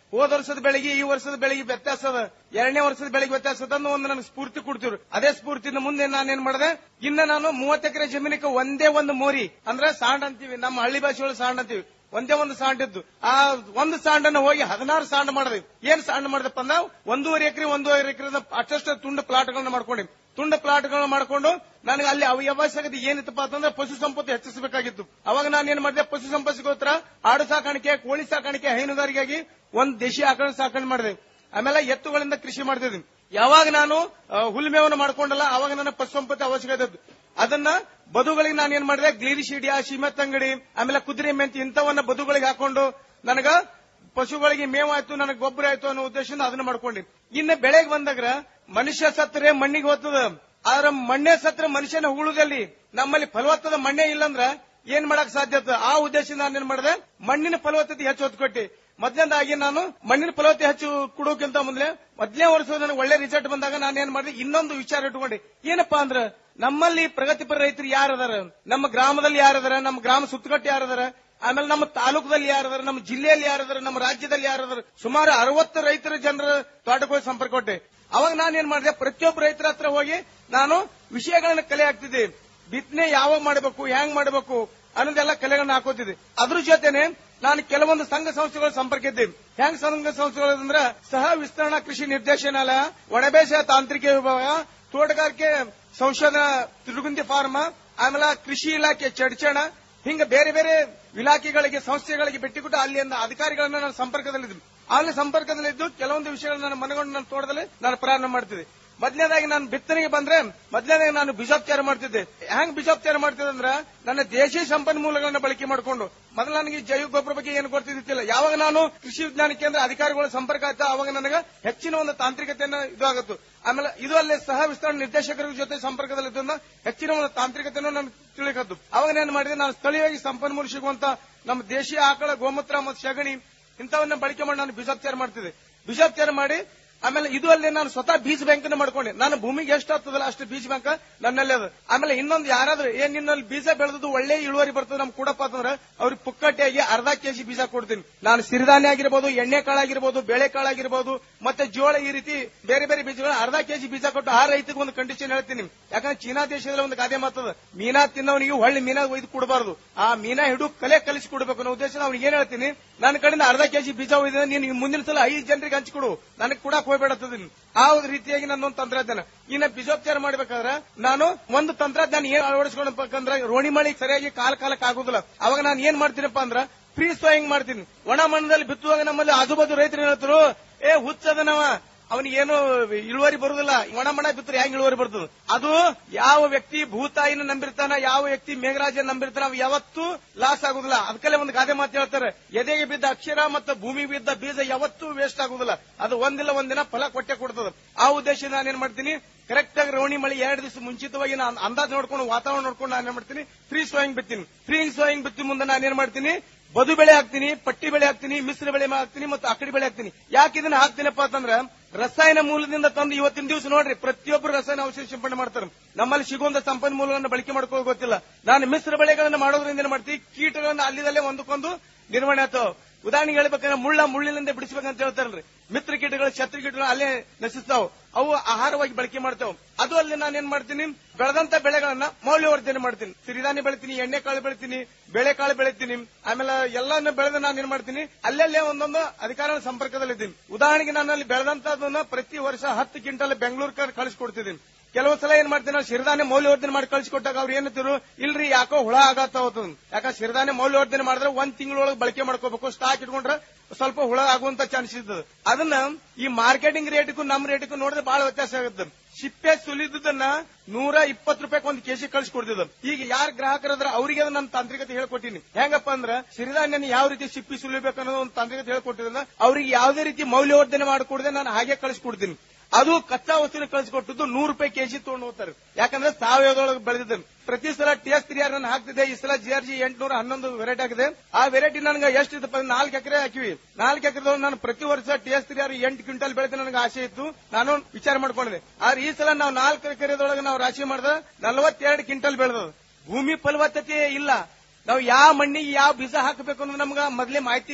ಹೋದ ವರ್ಷದ ಬೆಳೆಗೆ ಈ ವರ್ಷದ ಬೆಳೆಗೆ ವ್ಯತ್ಯಾಸ ಅದ ಎರಡನೇ ವರ್ಷದ ಬೆಳೆಗೆ ವ್ಯತ್ಯಾಸ ಅದ ಅನ್ನೋ ಒಂದು ನನಗೆ ಸ್ಫೂರ್ತಿ ಕೊಡ್ತಿದ್ರು ಅದೇ ಸ್ಫೂರ್ತಿಯಿಂದ ಮುಂದೆ ನಾನು ಏನ್ ಮಾಡಿದೆ ಇನ್ನ ನಾನು ಮೂವತ್ತು ಎಕರೆ ಜಮೀನಿಗೆ ಒಂದೇ ಒಂದು ಮೋರಿ ಅಂದ್ರೆ ಸಾಂಡ್ ಅಂತೀವಿ ನಮ್ಮ ಹಳ್ಳಿ ಭಾಷೆ ಒಳಗೆ ಸಾಂಡ್ ಅಂತೀವಿ ಒಂದೇ ಒಂದು ಸಾಂಡ್ ಇದ್ದು ಆ ಒಂದು ಸಾಂಡನ್ನ ಹೋಗಿ ಹದಿನಾರು ಸಾಂಡ್ ಮಾಡಿದ್ವಿ ಏನ್ ಸಾಂಡ್ ಮಾಡಿದಪ್ಪ ಅಂದ ಒಂದೂವರೆ ಎಕರೆ ಒಂದೂವರೆ ಎಕರೆ ಅಷ್ಟಷ್ಟು ತುಂಡು ಪ್ಲಾಟ್ಗಳನ್ನ ಮಾಡ್ಕೊಂಡಿ ತುಂಡು ಪ್ಲಾಟ್ಗಳನ್ನ ಮಾಡ್ಕೊಂಡು ನನಗೆ ಅಲ್ಲಿ ಅವ ಅವಶ್ಯಕತೆ ಏನಿತ್ತಪ್ಪ ಅಂತಂದ್ರೆ ಪಶು ಸಂಪತ್ತು ಹೆಚ್ಚಿಸಬೇಕಾಗಿತ್ತು ಅವಾಗ ನಾನು ಏನ್ ಮಾಡಿದೆ ಪಶು ಸಂಪತ್ತಿಗೋಸ್ಕರ ಆಡು ಸಾಕಾಣಿಕೆ ಕೋಳಿ ಸಾಕಾಣಿಕೆ ಹೈನುಗಾರಿಕೆಯಾಗಿ ಒಂದ್ ದೇಶಿ ಆಕಳ ಸಾಕಣೆ ಮಾಡಿದೆ ಆಮೇಲೆ ಎತ್ತುಗಳಿಂದ ಕೃಷಿ ಮಾಡ್ತಿದ್ದೀನಿ ಯಾವಾಗ ನಾನು ಆ, ಹುಲ್ಮೇವನ್ನು ಮಾಡ್ಕೊಂಡಲ್ಲ ಅವಾಗ ನನ್ನ ಪಶು ಸಂಪತ್ತು ಅವಶ್ಯಕತೆ ಇತ್ತು ಅದನ್ನ ಬದುಗಳಿಗೆ ನಾನು ಏನ್ ಮಾಡಿದೆ ಗ್ಲೀರಿಶೀಡಿಯ ಶಿಮತ್ತಂಗಡಿ ಆಮೇಲೆ ಕುದುರೆ ಮೆಂತಿ ಇಂಥವನ್ನ ಬದುಗಳಿಗೆ ಹಾಕೊಂಡು ನನಗ ಪಶುಗಳಿಗೆ ಮೇವಾಯ್ತು ನನಗೆ ಗೊಬ್ಬರ ಆಯ್ತು ಅನ್ನೋ ಉದ್ದೇಶದಿಂದ ಅದನ್ನ ಮಾಡ್ಕೊಂಡಿ ಇನ್ನು ಬೆಳೆಗೆ ಬಂದಾಗ ಮನುಷ್ಯ ಸತ್ತರೆ ಮಣ್ಣಿಗೆ ಹೋಗ್ತದ ಆದ್ರೆ ಮಣ್ಣೆ ಸತ್ರ ಮನುಷ್ಯನ ಹೂಳುದಲ್ಲಿ ನಮ್ಮಲ್ಲಿ ಫಲವತ್ತದ ಮಣ್ಣೆ ಇಲ್ಲಂದ್ರ ಏನ್ ಮಾಡಕ್ ಸಾಧ್ಯ ಆಗ್ತದ? ಆ ಉದ್ದೇಶದಿಂದ ನಾನು ಏನ್ ಮಾಡಿದೆ ಮಣ್ಣಿನ ಫಲವತ್ತತೆ ಹೆಚ್ಚು ಒತ್ತು ಕೊಟ್ಟಿ ಮೊದಲನೇದಾಗಿ ನಾನು ಮಣ್ಣಿನ ಫಲವತ್ತತೆ ಹೆಚ್ಚು ಕೊಡೋಕ್ಕಿಂತ ಮೊದಲೇ ಮೊದಲನೇ ವರ್ಷ ನನಗೆ ಒಳ್ಳೆ ರಿಸಲ್ಟ್ ಬಂದಾಗ ನಾನು ಏನ್ ಮಾಡಿದೆ ಇನ್ನೊಂದು ವಿಚಾರ ಇಟ್ಕೊಂಡೆ ಏನಪ್ಪಾ ಅಂದ್ರ ನಮ್ಮಲ್ಲಿ ಪ್ರಗತಿಪರ ರೈತರು ಯಾರದಾರ ನಮ್ಮ ಗ್ರಾಮದಲ್ಲಿ ಯಾರದಾರ ನಮ್ಮ ಗ್ರಾಮ ಸುತ್ತಕಟ್ಟು ಯಾರದಾರ ಆಮೇಲೆ ನಮ್ಮ ತಾಲೂಕದಲ್ಲಿ ಯಾರದಾರ ನಮ್ಮ ಜಿಲ್ಲೆಯಲ್ಲಿ ಯಾರದಾರ ನಮ್ಮ ರಾಜ್ಯದಲ್ಲಿ ಯಾರದಾರ ಸುಮಾರು ಅರವತ್ತು ರೈತರ ಜನರ ತೋಟಕ್ಕೆ ಹೋಗಿ ಸಂಪರ್ಕ ಕೊಟ್ಟೆ ಅವಾಗ ನಾನು ಏನ್ ಮಾಡಿದೆ ಪ್ರತಿಯೊಬ್ಬ ರೈತರ ಹತ್ರ ಹೋಗಿ ನಾನು ವಿಷಯಗಳನ್ನ ಕಲೆ ಹಾಕ್ತಿದ್ದೆ ಬಿತ್ತನೆ ಯಾವಾಗ ಮಾಡಬೇಕು ಹೆಂಗ್ ಮಾಡಬೇಕು ಅನ್ನೋದೆಲ್ಲ ಕಲೆಗಳನ್ನ ಹಾಕೋತಿದ್ದೆ ಅದ್ರ ಜೊತೆನೆ ನಾನು ಕೆಲವೊಂದು ಸಂಘ ಸಂಸ್ಥೆಗಳ ಸಂಪರ್ಕ ಇದ್ದೆ ಹೆಂಗ್ ಸಂಘ ಸಂಸ್ಥೆಗಳು ಅಂದ್ರೆ ಸಹ ವಿಸ್ತರಣಾ ಕೃಷಿ ನಿರ್ದೇಶನಾಲಯ ಒಣಬೇಸಾಯ ತಾಂತ್ರಿಕ ವಿಭಾಗ ತೋಟಗಾರಿಕೆ ಸಂಶೋಧನಾ ತಿರುಗುಂದಿ ಫಾರ್ಮ ಆಮೇಲೆ ಕೃಷಿ ಇಲಾಖೆ ಚಡ್ಚಣ ಹಿಂಗ ಬೇರೆ ಬೇರೆ ಇಲಾಖೆಗಳಿಗೆ ಸಂಸ್ಥೆಗಳಿಗೆ ಭೇಟಿ ಕೊಟ್ಟು ಅಲ್ಲಿಂದ ಅಧಿಕಾರಿಗಳನ್ನ ನಾನು ಸಂಪರ್ಕದಲ್ಲಿದ್ದು ಅಲ್ಲಿ ಸಂಪರ್ಕದಲ್ಲಿದ್ದು ಕೆಲವೊಂದು ವಿಷಯಗಳನ್ನ ನಾನು ಮನಗೊಂಡು ನನ್ನ ತೋಟದಲ್ಲಿ ನಾನು ಪ್ರಾರಂಭ ಮಾಡ್ತಿದ್ದೆ ಮೊದಲನೇದಾಗಿ ನಾನು ಬಿತ್ತನೆಗೆ ಬಂದ್ರೆ ಮೊದಲನೇದಾಗಿ ನಾನು ಬೀಜೋಪಚಾರ ಮಾಡ್ತಿದ್ದೆ ಹೆಂಗ್ ಬೀಜೋಪಚಾರ ಮಾಡ್ತಿದ್ದೆ ಅಂದ್ರೆ ನನ್ನ ದೇಶಿ ಸಂಪನ್ಮೂಲಗಳನ್ನ ಬಳಕೆ ಮಾಡಿಕೊಂಡು ಮೊದಲು ನನಗೆ ಈ ಜೈವಿಕ ಗೊಬ್ಬರ ಬಗ್ಗೆ ಏನು ಗೊತ್ತಿದ್ದಿಲ್ಲ ಯಾವಾಗ ನಾನು ಕೃಷಿ ವಿಜ್ಞಾನ ಕೇಂದ್ರ ಅಧಿಕಾರಿಗಳ ಸಂಪರ್ಕ ಆಯ್ತಾ ಅವಾಗ ನನಗೆ ಹೆಚ್ಚಿನ ಒಂದು ತಾಂತ್ರಿಕತೆಯನ್ನು ಇದು ಆಗುತ್ತು ಆಮೇಲೆ ಇದು ಅಲ್ಲೇ ಸಹ ವಿಸ್ತರಣೆ ನಿರ್ದೇಶಕರ ಜೊತೆ ಸಂಪರ್ಕದಲ್ಲಿದ್ದರಿಂದ ಹೆಚ್ಚಿನ ಒಂದು ತಾಂತ್ರಿಕತೆಯನ್ನು ನಾನು ತಿಳಿಕದ್ದು ಅವಾಗ ನಾನು ಮಾಡಿದೆ ನಾನು ಸ್ಥಳೀಯವಾಗಿ ಸಂಪನ್ಮೂಲ ಸಿಗುವಂತ ನಮ್ಮ ದೇಶೀಯ ಆಕಳ ಗೋಮೂತ್ರ ಮತ್ತು ಸಗಣಿ ಇಂಥವನ್ನ ಬಳಕೆ ಮಾಡಿ ನಾನು ಬೀಜೋಪಚಾರ ಮಾಡ್ತಿದ್ದೆ ಬೀಜೋಪಚಾರ ಮಾಡಿ ಆಮೇಲೆ ಇದು ಅಲ್ಲೇ ನಾನು ಸ್ವತಃ ಬೀಜ ಬ್ಯಾಂಕ್ ಮಾಡ್ಕೊಂಡೆ ನಾನು ಭೂಮಿಗೆ ಎಷ್ಟು ಆಗ್ತದಲ್ಲ ಅಷ್ಟು ಬೀಜ ಬ್ಯಾಂಕ್ ನನ್ನಲ್ಲಿ ಅದ ಆಮೇಲೆ ಇನ್ನೊಂದು ಯಾರಾದ್ರೂ ಏನ್ ನಿನ್ನಲ್ಲಿ ಬೀಜ ಬೆಳೆದು ಒಳ್ಳೆ ಇಳುವರಿ ಬರ್ತದೆ ನಮ್ ಕೂಡಪ್ಪ ಅಂತಂದ್ರೆ ಅವ್ರಿಗೆ ಪುಕ್ಕಟ್ಟೆಯಾಗಿ ಅರ್ಧ ಕೆಜಿ ಬೀಜ ಕೊಡ್ತೀನಿ ನಾನು ಸಿರಿಧಾನ್ಯ ಆಗಿರ್ಬೋದು ಎಣ್ಣೆ ಕಾಳಾಗಿರ್ಬೋದು ಬೇಳೆ ಕಾಳಾಗಿರ್ಬೋದು ಮತ್ತೆ ಜೋಳ ಈ ರೀತಿ ಬೇರೆ ಬೇರೆ ಬೀಜಗಳು ಅರ್ಧ ಕೆಜಿ ಬೀಜ ಕೊಟ್ಟು ಆ ರೈತಗೆ ಒಂದು ಕಂಡೀಷನ್ ಹೇಳ್ತೀನಿ ಯಾಕಂದ್ರೆ ಚೀನಾ ದೇಶದಲ್ಲಿ ಒಂದು ಗಾದೆ ಮಾತದ ಮೀನಾ ತಿನ್ನವನಿಗೆ ಹೊಳ್ಳಿ ಮೀನಾ ಒಯ್ದು ಕೊಡಬಾರ್ದು ಆ ಮೀನಾ ಹಿಡು ಕಲೆ ಕಲಿಸಿ ಕೊಡಬೇಕು ಅನ್ನೋ ಉದ್ದೇಶ ಅವ್ನಿಗೆ ಏನ್ ಹೇಳ್ತೀನಿ ನನ್ನ ಕಡೆಯಿಂದ ಅರ್ಧ ಕೆಜಿ ಬೀಜ ಒಯ್ದ ನೀನು ಮುಂದಿನ ಸಲ ಐದು ಜನರಿಗೆ ಹಂಚಿಕೊಡು ನನಗೆ ಕೂಡ ಹೋಗ್ಬೇಡತ್ತದೀನಿ ಆ ಒಂದು ರೀತಿಯಾಗಿ ನನ್ನೊಂದು ತಂತ್ರಜ್ಞಾನ ಇನ್ನ ಬೀಜೋಪಚಾರ ಮಾಡ್ಬೇಕಾದ್ರೆ ನಾನು ಒಂದು ತಂತ್ರಜ್ಞಾನ ಏನ್ ಅಳವಡಿಸ್ಕೊಳ್ಬೇಕಂದ್ರೆ ರೋಣಿ ಮಳಿ ಸರಿಯಾಗಿ ಕಾಲ ಕಾಲಕ್ಕೆ ಆಗುದಿಲ್ಲ ಅವಾಗ ನಾನು ಏನ್ ಮಾಡ್ತೀನಪ್ಪ ಅಂದ್ರ ಫ್ರೀ ಸೋಯಿಂಗ್ ಮಾಡ್ತೀನಿ ಒಣ ಮಣ್ಣದಲ್ಲಿ ಬಿತ್ತುವಾಗ ನಮ್ಮಲ್ಲಿ ಆಜುಬಾಜು ರೈತರು ಹೇಳ್ತಾರೆ ಏ ಹುಚ್ಚದನವ ಅವನಿಗೆ ಏನು ಇಳುವರಿ ಬರುದಿಲ್ಲ ಒಣ ಮಣ ಬಿತ್ತರೆ ಹೆಂಗ್ ಇಳುವರಿ ಬರ್ತದೆ ಅದು ಯಾವ ವ್ಯಕ್ತಿ ಭೂತಾಯಿನ ನಂಬಿರ್ತಾನ ಯಾವ ವ್ಯಕ್ತಿ ಮೇಘರಾಜನ ನಂಬಿರ್ತಾನ ಅವ ಯಾವತ್ತೂ ಲಾಸ್ ಆಗುದಿಲ್ಲ ಅದಕ್ಕಲ್ಲೇ ಒಂದು ಗಾದೆ ಮಾತು ಹೇಳ್ತಾರೆ ಎದೆಗೆ ಬಿದ್ದ ಅಕ್ಷರ ಮತ್ತು ಭೂಮಿ ಬಿದ್ದ ಬೀಜ ಯಾವತ್ತೂ ವೇಸ್ಟ್ ಆಗುದಿಲ್ಲ ಅದು ಒಂದಿಲ್ಲ ಒಂದಿನ ಫಲ ಕೊಟ್ಟೆ ಕೊಡ್ತದ ಆ ಉದ್ದೇಶದಿಂದ ನಾನು ಏನ್ ಮಾಡ್ತೀನಿ ಕರೆಕ್ಟ್ ಆಗಿ ರೋಣಿ ಮಳಿ ಎರಡು ದಿವಸ ಮುಂಚಿತವಾಗಿ ನಾನು ಅಂದಾಜ್ ನೋಡ್ಕೊಂಡು ವಾತಾವರಣ ನೋಡ್ಕೊಂಡು ನಾನು ಏನ್ ಮಾಡ್ತೀನಿ ಫ್ರೀ ಸೋಯಿಂಗ್ ಬಿತ್ತೀನಿ ಫ್ರೀ ಸೋಯಿಂಗ್ ಬಿತ್ತಿ ಮುಂದೆ ನಾನು ಏನ್ ಮಾಡ್ತೀನಿ ಬದು ಬೆಳೆ ಹಾಕ್ತೀನಿ ಪಟ್ಟಿ ಬೆಳೆ ಹಾಕ್ತೀನಿ ಮಿಶ್ರ ಬೆಳೆ ಹಾಕ್ತೀನಿ ಮತ್ತು ಅಕಡಿ ಬೆಳೆ ಹಾಕ್ತೀನಿ ಯಾಕೆ ಇದನ್ನ ಹಾಕ್ತೀನಪ್ಪ ಅಂತಂದ್ರ ರಸಾಯನ ಮೂಲದಿಂದ ತಂದು ಇವತ್ತಿನ ದಿವಸ ನೋಡ್ರಿ ಪ್ರತಿಯೊಬ್ಬರು ರಸಾಯನ ಔಷಧಿ ಸಿಂಪಡಣೆ ಮಾಡ್ತಾರೆ ನಮ್ಮಲ್ಲಿ ಸಿಗುವಂತ ಸಂಪನ್ಮೂಲಗಳನ್ನು ಬಳಕೆ ಮಾಡ್ಕೊಳ್ಳೋ ಗೊತ್ತಿಲ್ಲ ನಾನು ಮಿಶ್ರ ಬೆಳೆಗಳನ್ನ ಮಾಡೋದ್ರಿಂದ ಏನ್ ಮಾಡ್ತೀವಿ ಕೀಟಗಳನ್ನ ಅಲ್ಲಿದಲ್ಲೇ ಒಂದಕ್ಕೊಂದು ನಿರ್ವಹಣೆ ಆಗ್ತಾವ ಉದಾಹರಣೆಗೆ ಹೇಳ್ಬೇಕಂದ್ರೆ ಮುಳ್ಳ ಮುಳ್ಳಿನಿಂದ ಬಿಡಿಸ್ಬೇಕಂತ ಹೇಳ್ತಾರಲ್ರಿ ಮಿತ್ರ ಕೀಟಗಳು ಶತ್ರು ಕೀಟಗಳು ಅಲ್ಲೇ ನಶಿಸ್ತಾವ ಅವು ಆಹಾರವಾಗಿ ಬಳಕೆ ಮಾಡ್ತಾವ ಅದು ಅಲ್ಲಿ ನಾನು ಏನ್ ಮಾಡ್ತೀನಿ ಬೆಳೆದಂತ ಬೆಳೆಗಳನ್ನ ಮೌಲ್ಯವರ್ಧನೆ ಮಾಡ್ತೀನಿ ಸಿರಿಧಾನ್ಯ ಬೆಳಿತೀನಿ ಎಣ್ಣೆ ಕಾಳು ಬೆಳಿತೀನಿ ಬೇಳೆಕಾಳು ಬೆಳಿತೀನಿ ಆಮೇಲೆ ಎಲ್ಲಾನು ಬೆಳೆದ ನಾನು ಏನ್ ಮಾಡ್ತೀನಿ ಅಲ್ಲಲ್ಲೇ ಒಂದೊಂದು ಅಧಿಕಾರ ಸಂಪರ್ಕದಲ್ಲಿದ್ದೀನಿ ಉದಾಹರಣೆಗೆ ನಾನು ಅಲ್ಲಿ ಬೆಳೆದಂತದನ್ನ ಪ್ರತಿ ವರ್ಷ ಹತ್ತು ಕ್ವಿಂಟಲ್ ಬೆಂಗಳೂರು ಕಳಿಸ್ಕೊಡ್ತಿದ್ದೀನಿ ಕೆಲವೊಂದ್ ಸಲ ಏನ್ ಮಾಡ್ತೀನಿ ನಾವು ಸಿರಿಧಾನ್ಯ ಮೌಲ್ಯವರ್ಧನೆ ಮಾಡಿ ಕಳಿಸ್ಕೊಟ್ಟಾಗ ಅವ್ರು ಏನಂತಿರು ಇಲ್ರಿ ಯಾಕೋ ಹುಳ ಆಗತ್ತಾವತ್ತು ಯಾಕಂದ್ರೆ ಸಿರಿಧಾನ್ಯ ಮೌಲ್ಯವರ್ಧನೆ ಮಾಡಿದ್ರೆ ಒಂದ್ ತಿಂಗಳೊಳಗೆ ಬಳಕೆ ಮಾಡ್ಕೋಬೇಕು ಸ್ಟಾಕ್ ಇಟ್ಕೊಂಡ್ರೆ ಸ್ವಲ್ಪ ಹುಳ ಆಗುವಂತ ಚಾನ್ಸ್ ಇರ್ತದೆ ಅದನ್ನ ಈ ಮಾರ್ಕೆಟಿಂಗ್ ರೇಟ್ಗೂ ನಮ್ ರೇಟ್ಗೂ ನೋಡಿದ್ರೆ ಬಹಳ ವ್ಯತ್ಯಾಸ ಆಗುತ್ತೆ ಸಿಪ್ಪೆ ಸುಲಿದನ್ನ ನೂರ ಇಪ್ಪತ್ತು ರೂಪಾಯಿ ಒಂದು ಕೆಜಿ ಕಳ್ಸಿಕೊಡ್ತಿದ್ದ ಈಗ ಯಾರ ಗ್ರಾಹಕರದ್ರ ಅವರಿಗೆ ಅದನ್ನ ನನ್ನ ತಾಂತ್ರಿಕತೆ ಹೇಳ್ಕೊಟ್ಟಿನಿ ಹೆಂಗಪ್ಪ ಅಂದ್ರ ಸಿರಿಧಾನ್ಯನ ಯಾವ ರೀತಿ ಸಿಪ್ಪಿ ಸುಲಿಬೇಕು ಅನ್ನೋದು ಒಂದು ತಾಂತ್ರಿಕತೆ ಹೇಳ್ಕೊಟ್ಟಿದ್ದ ಅವ್ರಿಗೆ ಯಾವುದೇ ರೀತಿ ಮೌಲ್ಯವರ್ಧನೆ ಮಾಡಿಕೊಡದೆ ನಾನು ಹಾಗೆ ಕಳಿಸ್ಕೊಡ್ತೀನಿ ಅದು ಕಚ್ಚಾ ವಸ್ತುನ ಕಳಿಸ್ಕೊಟ್ಟದ್ದು ನೂರು ರೂಪಾಯಿ ಕೆಜಿ ತಗೊಂಡು ಹೋಗ್ತಾರೆ ಯಾಕಂದ್ರೆ ಸಾವಯವದೊಳಗೆ ಬೆಳೆದಿದ್ದೆ ಪ್ರತಿ ಸಲ ಟಿ ಎಸ್ ತ್ರೀ ನಾನು ಹಾಕ್ತಿದ್ದೆ ಈ ಸಲ ಜಿ ಆರ್ ಜಿ ಎಂಟ್ನೂರ ಹನ್ನೊಂದು ವೆರೈಟಿ ಆಗಿದೆ ಆ ವೆರೈಟಿ ನನಗೆ ಎಷ್ಟು ಇತ್ತಪ್ಪ ನಾಲ್ಕು ಎಕರೆ ಹಾಕಿವಿ ನಾಲ್ಕು ಎಕರೆದೊಳಗೆ ನಾನು ಪ್ರತಿ ವರ್ಷ ಟಿ ಎಸ್ ತ್ರೀ ಆರ್ ಎಂಟು ಕ್ವಿಂಟಲ್ ಬೆಳೆದ ನನಗೆ ಆಸೆ ಇತ್ತು ನಾನು ವಿಚಾರ ಮಾಡ್ಕೊಂಡಿದ್ದೆ ಆದ್ರೆ ಈ ಸಲ ನಾವು ನಾಲ್ಕು ಎಕರೆದೊಳಗೆ ನಾವು ರಾಶಿ ಮಾಡಿದ ನಲವತ್ತೆರಡು ಕ್ವಿಂಟಲ್ ಬೆಳೆದ ಭೂಮಿ ಫಲವತ್ತತೆ ಇಲ್ಲ ನಾವು ಯಾವ ಮಣ್ಣಿಗೆ ಯಾವ ಬೀಜ ಹಾಕಬೇಕು ಅನ್ನೋದು ನಮ್ಗೆ ಮೊದಲೇ ಮಾಹಿತಿ ಇಲ್ಲ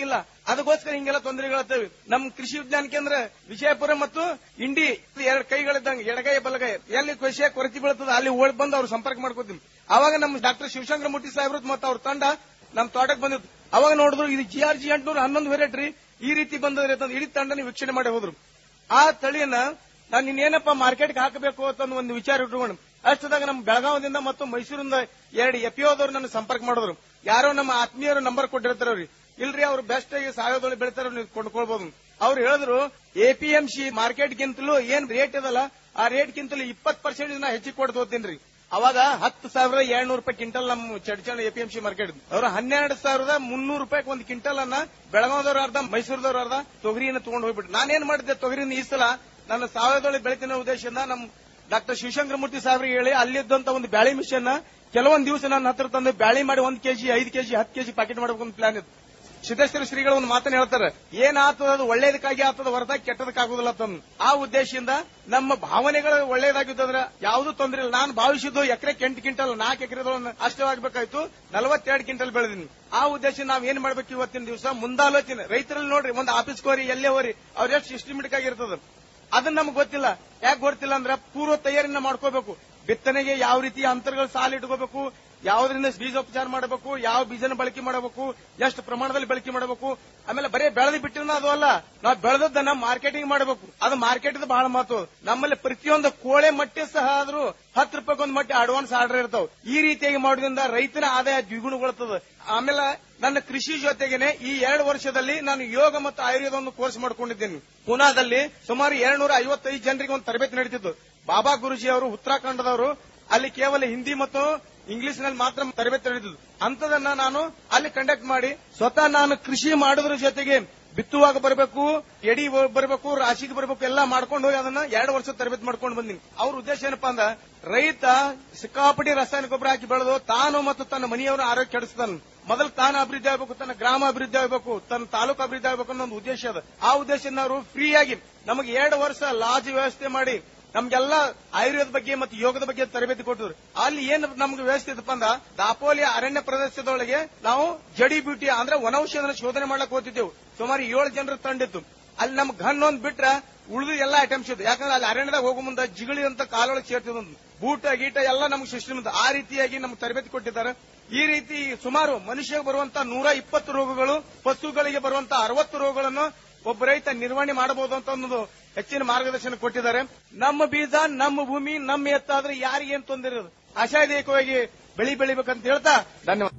ಅದಕ್ಕೋಸ್ಕರ ಹಿಂಗೆಲ್ಲ ತೊಂದರೆಗಳಾಗ್ತವೆ ನಮ್ ಕೃಷಿ ವಿಜ್ಞಾನ ಕೇಂದ್ರ ವಿಜಯಪುರ ಮತ್ತು ಇಂಡಿ ಎರಡು ಕೈಗಳಿದ್ದಂಗೆ ಎಡಗೈ ಬಲಗೈ ಎಲ್ಲಿ ವಿಷಯ ಕೊರತೆ ಬೀಳ್ತದ ಅಲ್ಲಿ ಓಡ್ ಬಂದು ಅವ್ರು ಸಂಪರ್ಕ ಮಾಡ್ಕೋತೀವಿ ಅವಾಗ ನಮ್ಮ ಡಾಕ್ಟರ್ ಶಿವಶಂಕರ ಮುಟ್ಟಿ ಸಾಹೇಬ್ರದ್ ಮತ್ತು ಅವ್ರ ತಂಡ ನಮ್ ತೋಟಕ್ಕೆ ಬಂದಿತ್ತು ಅವಾಗ ನೋಡಿದ್ರು ಇದು ಜಿ ಆರ್ ಜಿ ಎಂಟ್ನೂರ ಹನ್ನೊಂದು ವೆರೈಟಿ ಈ ರೀತಿ ಬಂದದ್ರಿ ಅಂತ ಇಡೀ ತಂಡನ ವೀಕ್ಷಣೆ ಮಾಡಿ ಹೋದ್ರು ಆ ತಳಿಯನ್ನ ನಾನು ಇನ್ನೇನಪ್ಪ ಮಾರ್ಕೆಟ್ಗೆ ಹಾಕಬೇಕು ಅಂತ ಒಂದು ವಿಚಾರ ಇಟ್ಕೊಂಡು ಅಷ್ಟದಾಗ ನಮ್ಮ ಬೆಳಗಾವದಿಂದ ಮತ್ತು ಮೈಸೂರಿಂದ ಎರಡು ಎಪಿಒದವ್ರು ನನ್ನ ಸಂಪರ್ಕ ಮಾಡಿದ್ರು ಯಾರೋ ನಮ್ಮ ಆತ್ಮೀಯರು ನಂಬರ್ ಕೊಟ್ಟಿರ್ತಾರ್ರಿ ಇಲ್ರಿ ಅವ್ರು ಬೆಸ್ಟ್ ಆಗಿ ಸಾಯೋದೊಳಗೆ ಬೆಳಿತಾರ ನೀವು ಕೊಂಡ್ಕೊಳ್ಬಹುದು ಅವ್ರು ಹೇಳಿದ್ರು ಎಪಿಎಂಸಿ ಮಾರ್ಕೆಟ್ಗಿಂತಲೂ ಏನ್ ರೇಟ್ ಇದಲ್ಲ ಆ ರೇಟ್ಗಿಂತಲೂ ಇಪ್ಪತ್ತು ಪರ್ಸೆಂಟ್ ನಾ ಹೆಚ್ಚಿಗೆ ಕೊಟ್ಟು ತಗೋತೀನಿ ಅವಾಗ ಹತ್ತು ಸಾವಿರ ಏಳ್ನೂರು ರೂಪಾಯಿ ಕ್ವಿಂಟಲ್ ನಮ್ಮ ಚಡ್ಚಣ ಎಪಿಎಂಸಿ ಮಾರ್ಕೆಟ್ ಅವ್ರು ಹನ್ನೆರಡು ಸಾವಿರದ ಮುನ್ನೂರು ರೂಪಾಯಿ ಒಂದು ಕ್ವಿಂಟಲ್ ಅನ್ನ ಬೆಳಗಾವದವ್ರು ಅರ್ಧ ಮೈಸೂರದವ್ರು ಅರ್ಧ ತೊಗರಿಯನ್ನು ತಗೊಂಡು ಹೋಗ್ಬಿಟ್ಟು ನಾನೇನ್ ಮಾಡಿದ್ದೆ ತೊಗರಿನ ಈ ಸಲ ನನ್ನ ಸಾವಯವದೊಳಗೆ ಬೆಳಿತಿನ ಉದ್ದೇಶದಿಂದ ನಮ್ಮ ಡಾಕ್ಟರ್ ಶಿವಶಂಕರ ಮೂರ್ತಿ ಸಾಹೇಬ್ರಿಗೆ ಹೇಳಿ ಅಲ್ಲಿದ್ದಂತ ಒಂದು ಬ್ಯಾಳಿ ಮಿಷನ್ ಕೆಲವೊಂದು ದಿವಸ ನನ್ನ ಹತ್ರ ತಂದು ಬ್ಯಾಳಿ ಮಾಡಿ ಒಂದ್ ಕೆಜಿ ಐದು ಕೆಜಿ ಹತ್ತು ಕೆಜಿ ಪ್ಯಾಕೆಟ್ ಮಾಡಬೇಕು ಅಂತ ಪ್ಲಾನ್ ಇತ್ತು ಸಿದ್ದೇಶ್ವರ ಶ್ರೀಗಳು ಒಂದು ಮಾತನ್ನ ಹೇಳ್ತಾರೆ ಏನ್ ಆತದ ಅದು ಒಳ್ಳೇದಕ್ಕಾಗಿ ಆತದ ಹೊರತಾಗಿ ಕೆಟ್ಟದಕ್ಕಾಗುದಿಲ್ಲ ತಂದು ಆ ಉದ್ದೇಶದಿಂದ ನಮ್ಮ ಭಾವನೆಗಳು ಒಳ್ಳೇದಾಗಿದ್ದಂದ್ರೆ ಯಾವ್ದು ತೊಂದ್ರೆ ಇಲ್ಲ ನಾನು ಭಾವಿಸಿದ್ದು ಎಕರೆ ಎಂಟು ಕ್ವಿಂಟಲ್ ನಾಲ್ಕು ಎಕರೆದೊಳಗೆ ಅಷ್ಟವಾಗಬೇಕಾಯ್ತು ನಲವತ್ತೆರಡು ಕ್ವಿಂಟಲ್ ಬೆಳೆದಿನಿ ಆ ಉದ್ದೇಶ ನಾವ್ ಏನ್ ಮಾಡ್ಬೇಕು ಇವತ್ತಿನ ದಿವಸ ಮುಂದಾಲೋಚನೆ ರೈತರಲ್ಲಿ ನೋಡ್ರಿ ಒಂದು ಆಫೀಸ್ ಹೋರಿ ಎಲ್ಲೇ ಹೋರಿ ಅವ್ರ ಎಷ್ಟು ಸಿಸ್ಟಮೆಟಿಕ್ ಆಗಿರ್ತದ ಅದನ್ನ ನಮ್ಗೆ ಗೊತ್ತಿಲ್ಲ ಯಾಕೆ ಗೊತ್ತಿಲ್ಲ ಅಂದ್ರೆ ಪೂರ್ವ ತಯಾರಿನ ಮಾಡ್ಕೋಬೇಕು ಬಿತ್ತನೆಗೆ ಯಾವ ರೀತಿ ಅಂತರಗಳು ಸಾಲ ಇಟ್ಕೋಬೇಕು ಯಾವ್ದ್ರಿಂದ ಬೀಜೋಪಚಾರ ಮಾಡಬೇಕು ಯಾವ ಬೀಜನ ಬಳಕೆ ಮಾಡಬೇಕು ಎಷ್ಟು ಪ್ರಮಾಣದಲ್ಲಿ ಬಳಕೆ ಮಾಡಬೇಕು ಆಮೇಲೆ ಬರೀ ಬೆಳೆದು ಬಿಟ್ಟಿನ ಅದು ಅಲ್ಲ ನಾವು ಬೆಳೆದದ್ದನ್ನ ಮಾರ್ಕೆಟಿಂಗ್ ಮಾಡಬೇಕು ಅದು ಮಾರ್ಕೆಟ್ ಬಹಳ ಮಹತ್ವ ನಮ್ಮಲ್ಲಿ ಪ್ರತಿಯೊಂದು ಕೋಳೆ ಮಟ್ಟಿ ಸಹ ಆದ್ರೂ ಹತ್ತು ರೂಪಾಯಿ ಒಂದು ಮಟ್ಟಿ ಅಡ್ವಾನ್ಸ್ ಆರ್ಡರ್ ಇರ್ತಾವ ಈ ರೀತಿಯಾಗಿ ಮಾಡೋದ್ರಿಂದ ರೈತನ ಆದಾಯ ದ್ವಿಗುಣಗೊಳ್ತದ ಆಮೇಲೆ ನನ್ನ ಕೃಷಿ ಜೊತೆಗೇನೆ ಈ ಎರಡು ವರ್ಷದಲ್ಲಿ ನಾನು ಯೋಗ ಮತ್ತು ಆಯುರ್ವೇದ ಒಂದು ಕೋರ್ಸ್ ಮಾಡ್ಕೊಂಡಿದ್ದೇನೆ ಪುನಾದಲ್ಲಿ ಸುಮಾರು ಎರಡ್ನೂರ ಐವತ್ತೈದು ಜನರಿಗೆ ಒಂದು ತರಬೇತಿ ನಡೀತಿತ್ತು ಬಾಬಾ ಗುರುಜಿ ಅವರು ಉತ್ತರಾಖಂಡದವರು ಅಲ್ಲಿ ಕೇವಲ ಹಿಂದಿ ಮತ್ತು ಇಂಗ್ಲಿಷ್ ನಲ್ಲಿ ಮಾತ್ರ ತರಬೇತಿ ನಡೆದಿದ್ದು ಅಂತದನ್ನ ನಾನು ಅಲ್ಲಿ ಕಂಡಕ್ಟ್ ಮಾಡಿ ಸ್ವತಃ ನಾನು ಕೃಷಿ ಮಾಡೋದ್ರ ಜೊತೆಗೆ ಬಿತ್ತುವಾಗ ಬರಬೇಕು ಎಡಿ ಬರಬೇಕು ರಾಶಿಗೆ ಬರಬೇಕು ಎಲ್ಲ ಮಾಡ್ಕೊಂಡು ಹೋಗಿ ಅದನ್ನ ಎರಡು ವರ್ಷ ತರಬೇತಿ ಮಾಡ್ಕೊಂಡು ಬಂದಿನಿ ಅವ್ರ ಉದ್ದೇಶ ಏನಪ್ಪಾ ಅಂದ್ರ ರೈತ ಸಿಕ್ಕಾಪಟ್ಟಿ ರಾಸಾಯನಿಕ ಗೊಬ್ಬರ ಹಾಕಿ ಬೆಳೆದು ತಾನು ಮತ್ತು ತನ್ನ ಮನೆಯವರ ಆರೋಗ್ಯ ಕೆಡಿಸ್ತಾನ ಮೊದಲು ತಾನು ಅಭಿವೃದ್ಧಿ ಆಗಬೇಕು ತನ್ನ ಗ್ರಾಮ ಅಭಿವೃದ್ಧಿ ಆಗಬೇಕು ತನ್ನ ತಾಲೂಕು ಅಭಿವೃದ್ಧಿ ಆಗಬೇಕು ಅನ್ನೋ ಒಂದು ಉದ್ದೇಶ ಅದ ಆ ಉದ್ದೇಶದಿಂದ ಅವರು ಫ್ರೀ ಆಗಿ ನಮಗೆ ಎರಡು ವರ್ಷ ಲಾಜ್ ವ್ಯವಸ್ಥೆ ಮಾಡಿ ನಮ್ಗೆಲ್ಲ ಆಯುರ್ವೇದ ಬಗ್ಗೆ ಮತ್ತು ಯೋಗದ ಬಗ್ಗೆ ತರಬೇತಿ ಕೊಟ್ಟಿದ್ರು ಅಲ್ಲಿ ಏನ್ ನಮ್ಗೆ ವ್ಯವಸ್ಥೆ ಇತ್ತಪ್ಪ ಅಂದ್ರ ದಾಪೋಲಿ ಅರಣ್ಯ ಪ್ರದೇಶದೊಳಗೆ ನಾವು ಜಡಿ ಬ್ಯೂಟಿ ಅಂದ್ರೆ ವನೌಷಧನ ಶೋಧನೆ ಮಾಡಕ್ ಹೋಗ್ತಿದ್ದೆವು ಸುಮಾರು ಏಳು ಜನರ ತಂಡಿತ್ತು ಅಲ್ಲಿ ನಮ್ ಗನ್ ಒಂದ್ ಬಿಟ್ರ ಉಳಿದು ಎಲ್ಲ ಐಟಮ್ಸ್ ಇತ್ತು ಯಾಕಂದ್ರೆ ಅಲ್ಲಿ ಅರಣ್ಯದಾಗ ಹೋಗೋ ಮುಂದೆ ಜಿಗಳಿ ಅಂತ ಕಾಲೊಳಗೆ ಸೇರ್ತಿದ್ ಬೂಟ ಗೀಟ ಎಲ್ಲ ನಮ್ಗೆ ಸಿಸ್ಟಮ್ ಇತ್ತು ಆ ರೀತಿಯಾಗಿ ನಮ್ಗೆ ತರಬೇತಿ ಕೊಟ್ಟಿದ್ದಾರೆ ಈ ರೀತಿ ಸುಮಾರು ಮನುಷ್ಯಗೆ ಬರುವಂತ ನೂರ ಇಪ್ಪತ್ತು ರೋಗಗಳು ಪಶುಗಳಿಗೆ ಬರುವಂತ ಅರವತ್ತು ರೋಗಗಳನ್ನು ಒಬ್ಬ ರೈತ ನಿರ್ವಹಣೆ ಮಾಡಬಹುದು ಅಂತ ಒಂದು ಹೆಚ್ಚಿನ ಮಾರ್ಗದರ್ಶನ ಕೊಟ್ಟಿದ್ದಾರೆ ನಮ್ಮ ಬೀಜ ನಮ್ಮ ಭೂಮಿ ನಮ್ಮ ಎತ್ತಾದ್ರೆ ಯಾರಿಗೇನ್ ತೊಂದರೆ ಇರೋದು ಆಶಾದಾಯಕವಾಗಿ ಬೆಳಿ ಬೆಳಿಬೇಕಂತ ಹೇಳ್ತಾ ಧನ್ಯವಾದ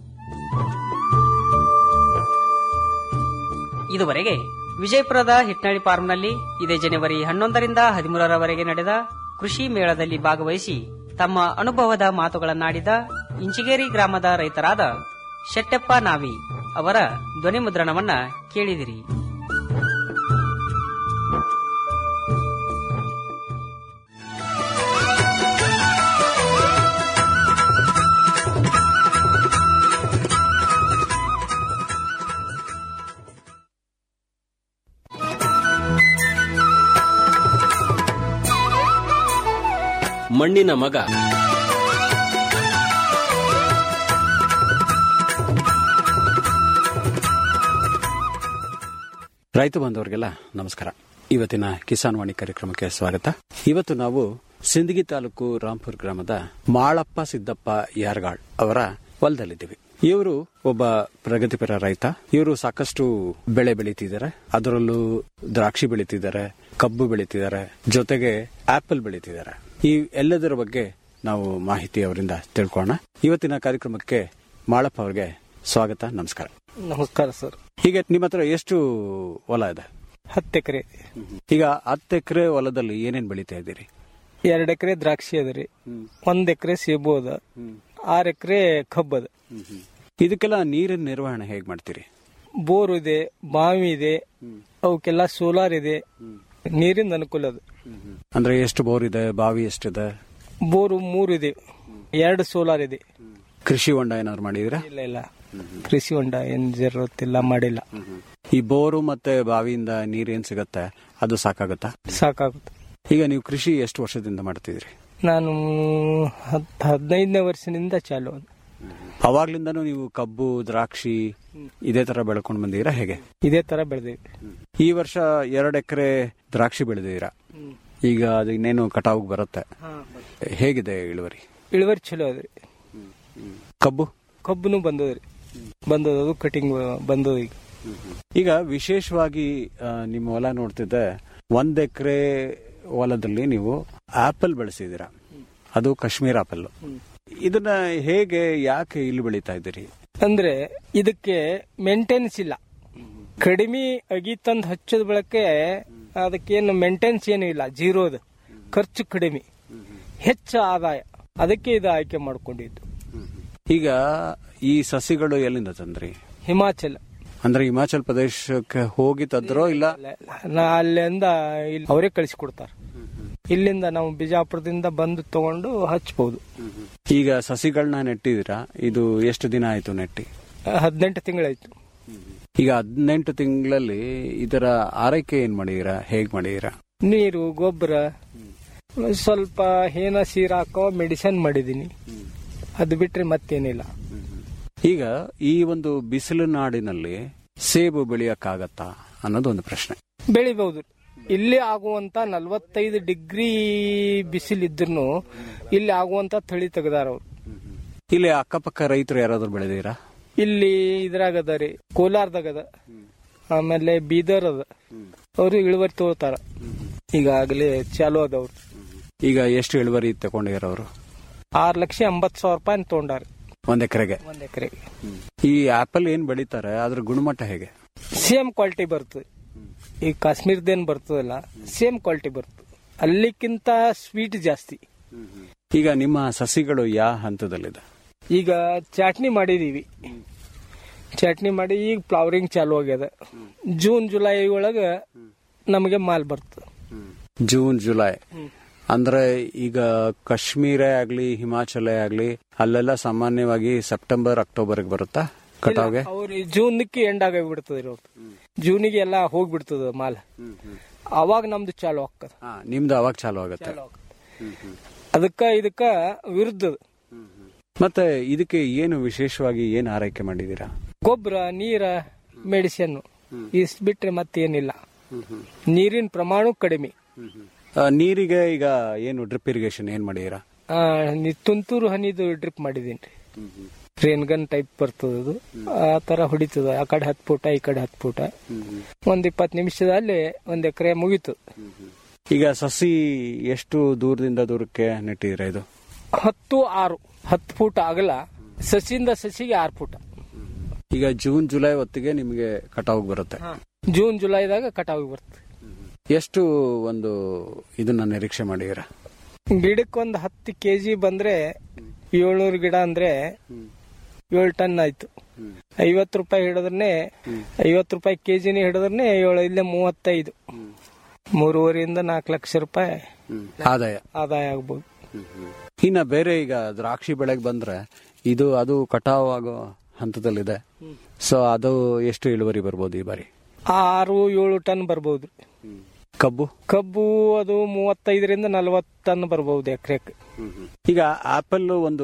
ಇದುವರೆಗೆ ವಿಜಯಪುರದ ಹಿಟ್ನಳ್ಳಿ ಫಾರ್ಮ್ನಲ್ಲಿ ಇದೇ ಜನವರಿ ಹನ್ನೊಂದರಿಂದ ಹದಿಮೂರರವರೆಗೆ ನಡೆದ ಕೃಷಿ ಮೇಳದಲ್ಲಿ ಭಾಗವಹಿಸಿ ತಮ್ಮ ಅನುಭವದ ಮಾತುಗಳನ್ನಾಡಿದ ಇಂಚಿಗೇರಿ ಗ್ರಾಮದ ರೈತರಾದ ಶೆಟ್ಟಪ್ಪ ನಾವಿ ಅವರ ಧ್ವನಿ ಮುದ್ರಣವನ್ನ ಕೇಳಿದಿರಿ ಮಣ್ಣಿನ ಮಗ ರೈತ ಬಾಂಧವರಿಗೆಲ್ಲ ನಮಸ್ಕಾರ ಇವತ್ತಿನ ಕಿಸಾನ್ ವಾಣಿ ಕಾರ್ಯಕ್ರಮಕ್ಕೆ ಸ್ವಾಗತ ಇವತ್ತು ನಾವು ಸಿಂದಗಿ ತಾಲೂಕು ರಾಂಪುರ್ ಗ್ರಾಮದ ಮಾಳಪ್ಪ ಸಿದ್ದಪ್ಪ ಯಾರ್ಗಾಳ್ ಅವರ ಹೊಲದಲ್ಲಿದ್ದೀವಿ ಇವರು ಒಬ್ಬ ಪ್ರಗತಿಪರ ರೈತ ಇವರು ಸಾಕಷ್ಟು ಬೆಳೆ ಬೆಳೀತಿದ್ದಾರೆ ಅದರಲ್ಲೂ ದ್ರಾಕ್ಷಿ ಬೆಳೀತಿದ್ದಾರೆ ಕಬ್ಬು ಬೆಳೀತಿದ್ದಾರೆ ಜೊತೆಗೆ ಆಪಲ್ ಬೆಳೀತಿದ್ದಾರೆ ಈ ಎಲ್ಲದರ ಬಗ್ಗೆ ನಾವು ಮಾಹಿತಿ ಅವರಿಂದ ತಿಳ್ಕೊಳ್ಳೋಣ ಇವತ್ತಿನ ಕಾರ್ಯಕ್ರಮಕ್ಕೆ ಮಾಳಪ್ಪ ಅವರಿಗೆ ಸ್ವಾಗತ ನಮಸ್ಕಾರ ನಮಸ್ಕಾರ ಸರ್ ಈಗ ನಿಮ್ಮ ಹತ್ರ ಎಷ್ಟು ಹೊಲ ಇದೆ ಹತ್ತು ಎಕರೆ ಈಗ ಹತ್ತು ಎಕರೆ ಹೊಲದಲ್ಲಿ ಏನೇನ್ ಬೆಳೀತಾ ಇದ್ದೀರಿ ಎರಡು ಎಕರೆ ದ್ರಾಕ್ಷಿ ಅದ ಒಂದ್ ಎಕರೆ ಸೇಬು ಅದ ಆರ್ ಎಕರೆ ಕಬ್ಬು ಅದ ಇದಕ್ಕೆಲ್ಲ ನೀರಿನ ನಿರ್ವಹಣೆ ಹೇಗ್ ಮಾಡ್ತೀರಿ ಬೋರ್ ಇದೆ ಬಾವಿ ಇದೆ ಅವಕ್ಕೆಲ್ಲ ಸೋಲಾರ್ ಇದೆ ನೀರಿನ ಅನುಕೂಲ ಅದ ಅಂದ್ರೆ ಎಷ್ಟು ಬೋರ್ ಇದೆ ಬಾವಿ ಎಷ್ಟಿದೆ ಬೋರು ಮೂರು ಇದೆ ಎರಡು ಸೋಲಾರ್ ಇದೆ ಕೃಷಿ ಹೊಂಡ ಏನಾದ್ರು ಮಾಡಿದಿರಾ ಇಲ್ಲ ಇಲ್ಲ ಕೃಷಿ ಹೊಂಡ ಏನ್ ಜರುತ್ತಿಲ್ಲ ಮಾಡಿಲ್ಲ ಈ ಬೋರು ಮತ್ತೆ ಬಾವಿಯಿಂದ ನೀರ್ ಏನ್ ಸಿಗತ್ತೆ ಅದು ಸಾಕಾಗತ್ತಾ ಸಾಕಾಗುತ್ತೆ ಈಗ ನೀವು ಕೃಷಿ ಎಷ್ಟು ವರ್ಷದಿಂದ ಮಾಡ್ತಿದ್ರಿ ನಾನು ಹತ್ ಹದಿನೈದನೇ ವರ್ಷದಿಂದ ಚಾಲು ಅದ ಅವಾಗ್ಲಿಂದನೂ ನೀವು ಕಬ್ಬು ದ್ರಾಕ್ಷಿ ಇದೇ ತರ ಬೆಳ್ಕೊಂಡು ಬಂದಿದ್ದೀರಾ ಹೇಗೆ ಇದೇ ತರ ಬೆಳೆದಿವಿ ಈ ವರ್ಷ ಎರಡು ಎಕರೆ ದ್ರಾಕ್ಷಿ ಬೆಳೆದಿದ್ದೀರಾ ಈಗ ಅದು ಇನ್ನೇನು ಕಟಾವ್ ಬರುತ್ತೆ ಹೇಗಿದೆ ಇಳುವರಿ ಇಳುವರಿ ಚಲೋ ಅದ್ರಿ ಕಬ್ಬು ಕಬ್ಬನು ಬಂದದ್ರಿ ಬಂದದ ಅದು ಕಟಿಂಗ್ ಬಂದದ ಈಗ ಈಗ ವಿಶೇಷವಾಗಿ ಆ, ನಿಮ್ಮ ಹೊಲ ನೋಡ್ತಿದ್ದೆ ಒಂದ್ ಎಕರೆ ಹೊಲದಲ್ಲಿ ನೀವು ಆಪಲ್ ಬೆಳೆಸಿದ್ದೀರಾ ಅದು ಕಾಶ್ಮೀರ್ ಆಪಲ್ ಇದನ್ನ ಹೇಗೆ ಯಾಕೆ ಇಲ್ಲಿ ಬೆಳೀತಾ ಇದ್ದೀರಿ ಅಂದ್ರೆ ಇದಕ್ಕೆ ಮೇಂಟೆನೆನ್ಸ್ ಇಲ್ಲ ಕಡಿಮೆ ಅಗಿ ತಂದು ಹಚ್ಚದ ಬಳಕೆ ಅದಕ್ಕೇನು ಮೇಂಟೆನೆನ್ಸ್ ಏನು ಇಲ್ಲ ಜೀರೋದು ಖರ್ಚು ಕಡಿಮೆ ಹೆಚ್ಚು ಆದಾಯ ಅದಕ್ಕೆ ಇದು ಆಯ್ಕೆ ಮಾಡ್ಕೊಂಡಿದ್ದು ಈಗ ಈ ಸಸಿಗಳು ಎಲ್ಲಿಂದ ತಂದ್ರಿ ಹಿಮಾಚಲ ಅಂದ್ರೆ ಹಿಮಾಚಲ್ ಪ್ರದೇಶಕ್ಕೆ ಹೋಗಿ ತಂದ್ರೋ ಇಲ್ಲ ನಾ ಅಲ್ಲಿಂದ ಇಲ್ಲಿ ಅವರೇ ಕಳಿಸಿಕೊಡ್ತಾರೆ ಇಲ್ಲಿಂದ ನಾವು ಬಿಜಾಪುರದಿಂದ ಬಂದು ತಗೊಂಡು ಹಚ್ಬಹುದು ಈಗ ಸಸಿಗಳನ್ನ ನೆಟ್ಟಿದ್ದೀರಾ ಇದು ಎಷ್ಟು ದಿನ ಆಯ್ತು ನೆಟ್ಟಿ ಹದಿನೆಂಟು ತಿಂಗಳಾಯ್ತು ಈಗ ಹದಿನೆಂಟು ತಿಂಗಳಲ್ಲಿ ಇದರ ಆರೈಕೆ ಏನ್ ಮಾಡಿದೀರಾ ಹೇಗ್ ಮಾಡಿದೀರಾ ನೀರು ಗೊಬ್ಬರ ಸ್ವಲ್ಪ ಹೇನ ಸೀರ ಹಾಕೋ ಮೆಡಿಸಿನ್ ಮಾಡಿದೀನಿ ಅದು ಬಿಟ್ರೆ ಮತ್ತೇನಿಲ್ಲ ಈಗ ಈ ಒಂದು ಬಿಸಿಲು ನಾಡಿನಲ್ಲಿ ಸೇಬು ಬೆಳೆಯಕ್ಕಾಗತ್ತಾ ಅನ್ನೋದು ಒಂದು ಪ್ರಶ್ನೆ ಬೆಳಿಬಹುದು ಇಲ್ಲಿ ಆಗುವಂತ ನಲವತ್ತೈದು ಡಿಗ್ರಿ ಬಿಸಿಲಿದ್ರು ಇಲ್ಲಿ ಆಗುವಂತ ತಳಿ ತೆಗ್ದಾರ ಅವ್ರು ಇಲ್ಲಿ ಅಕ್ಕಪಕ್ಕ ರೈತರು ಯಾರಾದ್ರೂ ಬೆಳೆದೀರಾ ಇಲ್ಲಿ ಇದ್ರಾಗದ ರೀ ಕೋಲಾರದಾಗದ ಆಮೇಲೆ ಬೀದರ್ ಅದ ಅವರು ಇಳುವರಿ ತಗೋತಾರ ಈಗಾಗಲೇ ಚಾಲು ಅದವ್ರು ಈಗ ಎಷ್ಟು ಇಳುವರಿ ತಗೊಂಡಿರ ಅವರು ಆರ್ ಲಕ್ಷ ಎಂಬತ್ ಸಾವಿರ ರೂಪಾಯಿ ತಗೊಂಡಾರ ಒಂದ್ ಎಕರೆಗೆ ಒಂದ್ ಎಕರೆಗೆ ಈ ಆಪಲ್ ಏನ್ ಬೆಳೀತಾರೆ ಅದ್ರ ಗುಣಮಟ್ಟ ಹೇಗೆ ಸೇಮ್ ಕ್ವಾಲಿಟಿ ಬರ್ತದೆ ಈ ಕಾಶ್ಮೀರದೇನ್ ಬರ್ತದಲ್ಲ ಸೇಮ್ ಕ್ವಾಲಿಟಿ ಬರ್ತದೆ ಅಲ್ಲಿಕ್ಕಿಂತ ಸ್ವೀಟ್ ಜಾಸ್ತಿ ಈಗ ನಿಮ್ಮ ಸಸಿಗಳು ಯಾವ ಹಂತದಲ್ಲಿದೆ ಈಗ ಚಾಟ್ನಿ ಮಾಡಿದೀವಿ ಚಟ್ನಿ ಮಾಡಿ ಈಗ ಫ್ಲವರಿಂಗ್ ಚಾಲು ಆಗ್ಯದ ಜೂನ್ ಜುಲೈ ಒಳಗ ನಮಗೆ ಮಾಲ್ ಬರ್ತದೆ ಜೂನ್ ಜುಲೈ ಅಂದ್ರೆ ಈಗ ಕಾಶ್ಮೀರ ಆಗ್ಲಿ ಹಿಮಾಚಲ ಆಗ್ಲಿ ಅಲ್ಲೆಲ್ಲ ಸಾಮಾನ್ಯವಾಗಿ ಸೆಪ್ಟೆಂಬರ್ ಅಕ್ಟೋಬರ್ ಬರುತ್ತಾ ಕಟಾವ್ಗೆ ಅವ್ರು ಜೂನ್ಕ್ಕೆ ಎಂಡ್ ಆಗಿ ಬಿಡ್ತದೆ ಅವ್ರದ್ದು ಜೂನಿಗೆ ಎಲ್ಲ ಹೋಗ್ಬಿಡ್ತದ ಮಾಲ್ ಅವಾಗ ನಮ್ದು ಚಾಲು ಆಗ್ತದ ಹಾ, ನಿಮ್ದು ಅವಾಗ ಚಾಲು ಆಗುತ್ತೆ ಅದಕ್ಕ ಇದಕ್ಕ ವಿರುದ್ಧ ಮತ್ತೆ ಇದಕ್ಕೆ ಏನು ವಿಶೇಷವಾಗಿ ಏನು ಆರೈಕೆ ಮಾಡಿದೀರಾ ಗೊಬ್ಬರ ನೀರ ಮೆಡಿಸಿನ್ ಇಷ್ಟು ಬಿಟ್ರೆ ಮತ್ತೇನಿಲ್ಲ ನೀರಿನ ಪ್ರಮಾಣ ಕಡಿಮೆ ಆ, ನೀರಿಗೆ ಈಗ ಏನು ಡ್ರಿಪ್ ಇರಿಗೇಷನ್ ಏನ್ ಮಾಡಿದೀರಾ ಆ, ನಿ- ತುಂತುರು ಹನಿದು ಡ್ರಿಪ್ ಮಾಡಿದೀನಿ ರೇನ್ ಗನ್ ಟೈಪ್ ಬರ್ತದ ಅದು ಆ ತರ ಹೊಡಿತದ ಆ ಕಡೆ ಹತ್ತು ಫೂಟ ಈ ಕಡೆ ಹತ್ತು ಫೂಟ ಒಂದ್ ಇಪ್ಪತ್ತು ನಿಮಿಷದಲ್ಲಿ ಒಂದ್ ಎಕರೆ ಮುಗೀತು ಈಗ ಸಸಿ ಎಷ್ಟು ದೂರದಿಂದ ದೂರಕ್ಕೆ ನೆಟ್ಟಿದ್ದೀರಾ ಇದು ಹತ್ತು ಆರು ಹತ್ತು ಫೂಟ ಆಗಲ್ಲ ಸಸಿಯಿಂದ ಸಸಿಗೆ ಆರು ಫೂಟ ಈಗ ಜೂನ್ ಜುಲೈ ಹೊತ್ತಿಗೆ ನಿಮಗೆ ಕಟಾವ್ ಬರುತ್ತೆ ಜೂನ್ ಜುಲೈದಾಗ ಕಟಾವಿಗೆ ಬರ್ತದೆ ಎಷ್ಟು ಒಂದು ಇದನ್ನ ನಿರೀಕ್ಷೆ ಮಾಡಿದೀರಾ ಗಿಡಕ್ಕೆ ಒಂದು ಹತ್ತು ಕೆಜಿ ಬಂದ್ರೆ ಏಳ್ನೂರು ಗಿಡ ಅಂದ್ರೆ ಏಳು ಟನ್ ಆಯ್ತು ಐವತ್ತು ರೂಪಾಯಿ ಹಿಡಿದ್ರೆ ಐವತ್ತು ರೂಪಾಯಿ ಕೆಜಿನೇ ಹಿಡಿದ್ರೆ ಏಳು ಇಲ್ಲೇ ಮೂವತ್ತೈದು ಮೂರುವರೆಯಿಂದ ನಾಲ್ಕು ಲಕ್ಷ ರೂಪಾಯಿ ಆದಾಯ ಆದಾಯ ಆಗ್ಬೋದು ಇನ್ನ ಬೇರೆ ಈಗ ದ್ರಾಕ್ಷಿ ಬೆಳೆಗೆ ಬಂದ್ರೆ ಇದು ಅದು ಕಟಾವ್ ಆಗೋ ಹಂತದಲ್ಲಿದೆ ಸೊ ಅದು ಎಷ್ಟು ಇಳುವರಿ ಬರ್ಬೋದು ಈ ಬಾರಿ ಆರು ಏಳು ಟನ್ ಬರ್ಬೋದು ಕಬ್ಬು ಕಬ್ಬು ಅದು ಮೂವತ್ತೈದರಿಂದ ನಲವತ್ತು ಟನ್ ಬರ್ಬೋದು ಎಕರೆಕ್ಕೆ ಈಗ ಆಪಲ್ ಒಂದು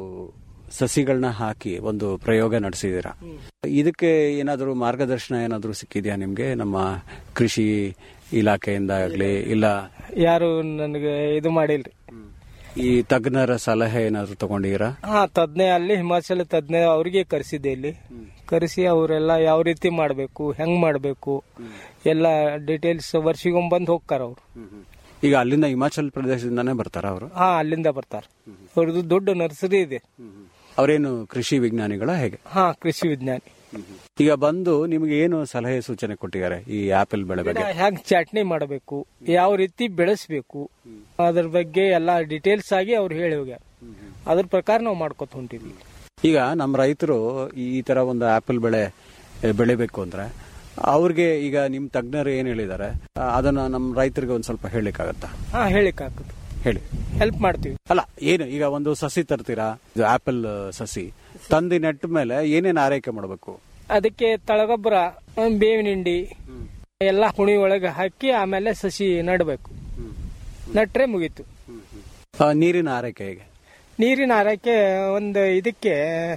ಸಸಿಗಳನ್ನ ಹಾಕಿ ಒಂದು ಪ್ರಯೋಗ ನಡೆಸಿದೀರಾ ಇದಕ್ಕೆ ಏನಾದರೂ ಮಾರ್ಗದರ್ಶನ ಏನಾದರೂ ಸಿಕ್ಕಿದ್ಯಾ ನಿಮ್ಗೆ ನಮ್ಮ ಕೃಷಿ ಇಲಾಖೆಯಿಂದ ಆಗ್ಲಿ ಇಲ್ಲ ಯಾರು ನನಗೆ ಇದು ಮಾಡಿಲ್ರಿ ಈ ತಜ್ಞರ ಸಲಹೆ ಏನಾದರೂ ತಗೊಂಡಿರಾ ಹಾ ತಜ್ಞೆ ಅಲ್ಲಿ ಹಿಮಾಚಲ ತಜ್ಞೆ ಅವ್ರಿಗೆ ಕರೆಸಿದ್ದೆ ಇಲ್ಲಿ ಕರೆಸಿ ಅವರೆಲ್ಲ ಯಾವ ರೀತಿ ಮಾಡಬೇಕು ಹೆಂಗ್ ಮಾಡಬೇಕು ಎಲ್ಲ ಡೀಟೇಲ್ಸ್ ವರ್ಷಿಗೊಂಬಂದು ಹೋಗ್ತಾರ ಅವ್ರು ಈಗ ಅಲ್ಲಿಂದ ಹಿಮಾಚಲ್ ಪ್ರದೇಶದಿಂದಾನೇ ಬರ್ತಾರ ಅವರು ಹಾ ಅಲ್ಲಿಂದ ಬರ್ತಾರ ಅವ್ರದ್ದು ದೊಡ್ಡ ನರ್ಸರಿ ಇದೆ ಅವರೇನು ಕೃಷಿ ವಿಜ್ಞಾನಿಗಳ ಹೇಗೆ ಹಾ ಕೃಷಿ ವಿಜ್ಞಾನಿ ಈಗ ಬಂದು ನಿಮ್ಗೆ ಏನು ಸಲಹೆ ಸೂಚನೆ ಕೊಟ್ಟಿದ್ದಾರೆ ಈ ಆಪಲ್ ಬೆಳೆ ಬಗ್ಗೆ ಹೆಂಗ್ ಚಟ್ನಿ ಮಾಡಬೇಕು ಯಾವ ರೀತಿ ಬೆಳೆಸ್ಬೇಕು ಅದ್ರ ಬಗ್ಗೆ ಎಲ್ಲ ಡೀಟೇಲ್ಸ್ ಆಗಿ ಅವ್ರು ಹೇಳಿ ಹೋಗ್ಯಾರ ಅದ್ರ ಪ್ರಕಾರ ನಾವು ಮಾಡ್ಕೊತ ಹೊಂಟಿವಿ ಈಗ ನಮ್ಮ ರೈತರು ಈ ತರ ಒಂದು ಆಪಲ್ ಬೆಳೆ ಎ, ಬೆಳಿಬೇಕು ಅಂದ್ರೆ ಅವ್ರಿಗೆ ಈಗ ನಿಮ್ ತಜ್ಞರು ಏನ್ ಹೇಳಿದ್ದಾರೆ ಆ, ಅದನ್ನ ನಮ್ಮ ರೈತರಿಗೆ ಒಂದ್ ಸ್ವಲ್ಪ ಹೇಳಲಿಕ್ಕಾಗತ್ತಾ ಹಾ ಹೇಳಿಕ್ ಹಾಕುದು ಹೇಳಿ ಹೆಲ್ಪ್ ಮಾಡ್ತೀವಿ ಅಲ್ಲ ಏನು ಈಗ ಒಂದು ಸಸಿ ತರ್ತೀರಾ ಇದು ಆಪಲ್ ಸಸಿ ತಂದಿ ನೆಟ್ಟ ಮೇಲೆ ಏನೇನ್ ಆರೈಕೆ ಮಾಡಬೇಕು ಅದಕ್ಕೆ ತಳಗೊಬ್ಬರ ಬೇವಿನ ಹಿಂಡಿ ಎಲ್ಲ ಕುಣಿ ಒಳಗೆ ಹಾಕಿ ಆಮೇಲೆ ಸಸಿ ನಡಬೇಕು ನಟ್ರೆ ಮುಗೀತು ನೀರಿನ ಆರೈಕೆ ಹೇಗೆ ನೀರಿನ ಆರೈಕೆ ಒಂದು ಇದಕ್ಕೆ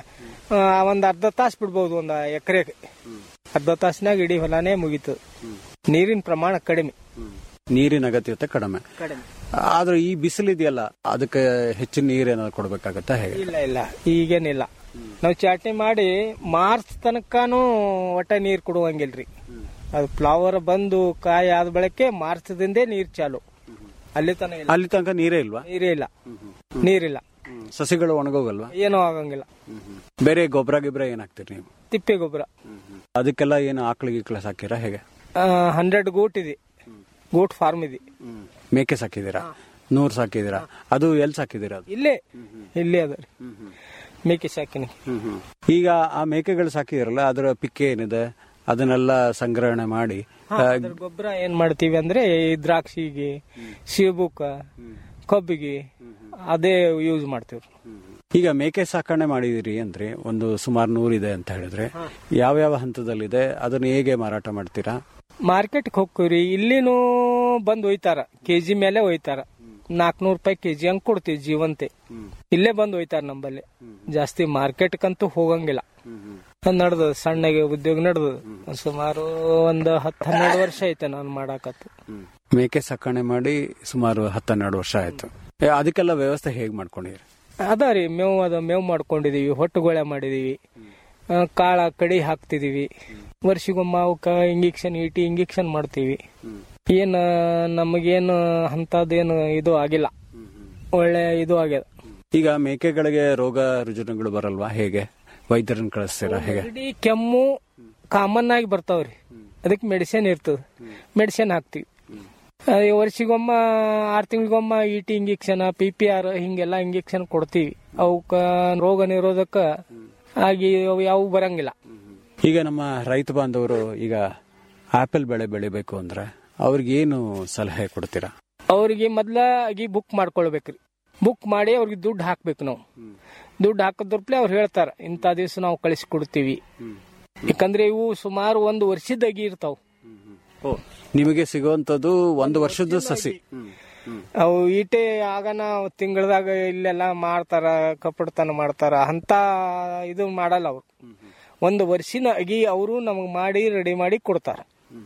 ಆ, ಒಂದ್ ಅರ್ಧ ತಾಸು ಬಿಡ್ಬೋದು ಒಂದು ಎಕರೆಗೆ ಅರ್ಧ ತಾಸಿನಾಗ ಇಡೀ ಹೊಲಾನೇ ಮುಗೀತು ನೀರಿನ ಪ್ರಮಾಣ ಕಡಿಮೆ ನೀರಿನ ಅಗತ್ಯತೆ ಕಡಿಮೆ ಕಡಿಮೆ ಆದ್ರೆ ಈ ಬಿಸಿಲಿದೆಯಲ್ಲ ಅದಕ್ಕೆ ಹೆಚ್ಚಿನ ನೀರೇನಾದ್ರು ಕೊಡ್ಬೇಕಾಗತ್ತಾ ಹೇಗೆ ಇಲ್ಲ ಇಲ್ಲ ಈಗೇನಿಲ್ಲ ನಾವು ಚಾಟ್ನಿ ಮಾಡಿ ಮಾರ್ಚ್ ತನಕನೂ ಒಟ್ಟ ನೀರ್ ಕೊಡುವಂಗಿಲ್ರಿ ಅದು ಫ್ಲವರ್ ಬಂದು ಕಾಯಿ ಆದ ಬಳಕೆ ಮಾರ್ಚ್ದಿಂದೇ ನೀರ್ ಚಾಲು ಅಲ್ಲಿ ತನಕ ಇಲ್ಲ. ಅಲ್ಲಿ ತನಕ ನೀರೇ ಇಲ್ವಾ ನೀರೇ ಇಲ್ಲ ನೀರಿಲ್ಲ ಸಸಿಗಳು ಒಣಗೋಗಲ್ವಾ ಏನೂ ಆಗಂಗಿಲ್ಲ ಬೇರೆ ಗೊಬ್ಬರ ಗಿಬ್ರ ಏನಾಗ್ತೀರಿ ನೀವು ತಿಪ್ಪೆ ಗೊಬ್ಬರ ಅದಕ್ಕೆಲ್ಲ ಏನು ಆಕಳು ಗಿಕ್ಳ ಸಾಕಿರಾ ಹೇಗೆ ಹಂಡ್ರೆಡ್ ಗೂಟ್ ಇದೆ ಗೂಟ್ ಫಾರ್ಮ್ ಇದೆ ಮೇಕೆ ಸಾಕಿದ್ದೀರಾ ನೂರ್ ಸಾಕಿದ್ದೀರಾ ಅದು ಎಲ್ಲಿ ಸಾಕಿದ್ದೀರಾ ಅದು ಇಲ್ಲೇ ಇಲ್ಲೇ ಅದ ರೀ ಮೇಕೆ ಸಾಕಿನಿ ಈಗ ಆ ಮೇಕೆಗಳು ಸಾಕಿದಿರಲ್ಲ ಅದರ ಪಿಕ್ಕೆ ಏನಿದೆ ಅದನ್ನೆಲ್ಲ ಸಂಗ್ರಹಣೆ ಮಾಡಿ ಆ, ಅದ್ರ ಗೊಬ್ಬರ ಏನ್ ಮಾಡ್ತೀವಿ ಅಂದ್ರೆ ಈ ದ್ರಾಕ್ಷಿಗೆ ಸೇಬುಕ ಕಬ್ಬಿಗೆ ಅದೇ ಯೂಸ್ ಮಾಡ್ತೀವಿ ಈಗ ಮೇಕೆ ಸಾಕಣೆ ಮಾಡಿದಿರಿ ಅಂದ್ರೆ ಒಂದು ಸುಮಾರು ನೂರಿದೆ ಅಂತ ಹೇಳಿದ್ರೆ ಯಾವ್ಯಾವ ಹಂತದಲ್ಲಿದೆ ಅದನ್ನ ಹೇಗೆ ಮಾರಾಟ ಮಾಡ್ತೀರಾ ಮಾರ್ಕೆಟ್ಗೆ ಹೋಗ್ತೀವ್ರಿ ಇಲ್ಲಿನೂ ಬಂದ್ ಒಯ್ತಾರ ಕೆಜಿ ಮೇಲೆ ಒಯ್ತಾರ ನಾಲ್ಕನೂರು ರೂಪಾಯಿ ಕೆಜಿ ಹಂಗ್ ಕೊಡ್ತೀವಿ ಜೀವಂತೆ ಇಲ್ಲೇ ಬಂದ್ ಒಯ್ತಾರ ನಂಬಲ್ಲಿ ಜಾಸ್ತಿ ಮಾರ್ಕೆಟ್ಗಂತೂ ಹೋಗಂಗಿಲ್ಲ ನಡ್ದ ಸಣ್ಣಗೆ ಉದ್ಯೋಗ ನಡ್ದು ಸುಮಾರು ಒಂದು ಹತ್ತು ಹನ್ನೆರಡು ವರ್ಷ ಐತೆ ನಾನು ಮಾಡಾಕತ್ತು ಮೇಕೆ ಸಾಕಣೆ ಮಾಡಿ ಸುಮಾರು ಹತ್ತೆರಡು ವರ್ಷ ಆಯ್ತು ಏ, ಅದಕ್ಕೆಲ್ಲ ವ್ಯವಸ್ಥೆ ಹೇಗ್ ಮಾಡ್ಕೊಂಡಿರಿ ಅದ ರೀ ಮೇವು ಅದ ಮೇವು ಮಾಡ್ಕೊಂಡಿದೀವಿ ಹೊಟ್ಟುಗೊಳೆ ಮಾಡಿದೀವಿ ಆ, ಕಾಳ ಕಡಿ ಹಾಕ್ತಿದೀವಿ ವರ್ಷಿಗೊಮ್ಮ ಅವಕ್ಕ ಇಂಜೆಕ್ಷನ್ ಇಟಿ ಇಂಜೆಕ್ಷನ್ ಮಾಡ್ತೀವಿ ಏನ್ ನಮಗೇನು ಅಂತದೇನು ಇದು ಆಗಿಲ್ಲ ಒಳ್ಳೆ ಇದು ಆಗ್ಯದ ಈಗ ಮೇಕೆಗಳಿಗೆ ರೋಗ ರುಜಿನಗಳು ಬರಲ್ವಾ ಹೇಗೆ ವೈದ್ಯರನ್ನ ಕಳಿಸ್ತೀರಾ ಹೇಗೆ ನೆಗಡಿ ಕೆಮ್ಮು ಕಾಮನ್ ಆಗಿ ಬರ್ತಾವ್ರಿ ಅದಕ್ಕೆ ಮೆಡಿಸಿನ್ ಇರ್ತದ ಮೆಡಿಸಿನ್ ಹಾಕ್ತಿವಿ ಅದೇ ವರ್ಷಿಗೊಮ್ಮ ಆರ್ ತಿಂಗಳಿಗೊಮ್ಮ ET injection P P R ಹಿಂಗೆಲ್ಲ ಇಂಜೆಕ್ಷನ್ ಕೊಡ್ತೀವಿ ಅವಕ್ಕ ರೋಗ ನಿರೋಧಕ ಆಗಿ ಅವು ಯಾವ ಬರಂಗಿಲ್ಲ ಈಗ ನಮ್ಮ ರೈತ ಬಾಂಧವರು ಈಗ ಆಪಲ್ ಬೆಳೆ ಬೆಳಿಬೇಕು ಅಂದ್ರೆ ಅವ್ರಿಗೆ ಏನು ಸಲಹೆ ಕೊಡ್ತೀರಾ ಅವ್ರಿಗೆ ಮೊದ್ಲ ಆಗಿ ಬುಕ್ ಮಾಡ್ಕೊಳ್ಬೇಕ್ರಿ ಬುಕ್ ಮಾಡಿ ಅವ್ರಿಗೆ ದುಡ್ಡು ಹಾಕ್ಬೇಕು ನಾವು ದುಡ್ಡು ಹಾಕದ್ರಪ್ಲೆ ಅವ್ರು ಹೇಳ್ತಾರ ಇಂಥ ದಿವಸ ನಾವು ಕಳಿಸ್ಕೊಡ್ತೀವಿ ಯಾಕಂದ್ರೆ ಇವು ಸುಮಾರು ಒಂದು ವರ್ಷದಾಗಿ ಇರ್ತಾವ ನಿಮಗೆ ಸಿಗುವಂತದ್ದು ಒಂದು ವರ್ಷದ ಸಸಿ ಅವು ಈಟೆ ಆಗನ ತಿಂಗಳದಾಗ ಇಲ್ಲೆಲ್ಲ ಮಾಡ್ತಾರ ಕಪ್ಪಡತನ ಮಾಡ್ತಾರ ಅಂತ ಇದು ಮಾಡಲ್ಲ ಅವ್ರು ಒಂದು ವರ್ಷಿನ ಅಗಿ ಅವರು ನಮಗ್ ಮಾಡಿ ರೆಡಿ ಮಾಡಿ ಕೊಡ್ತಾರ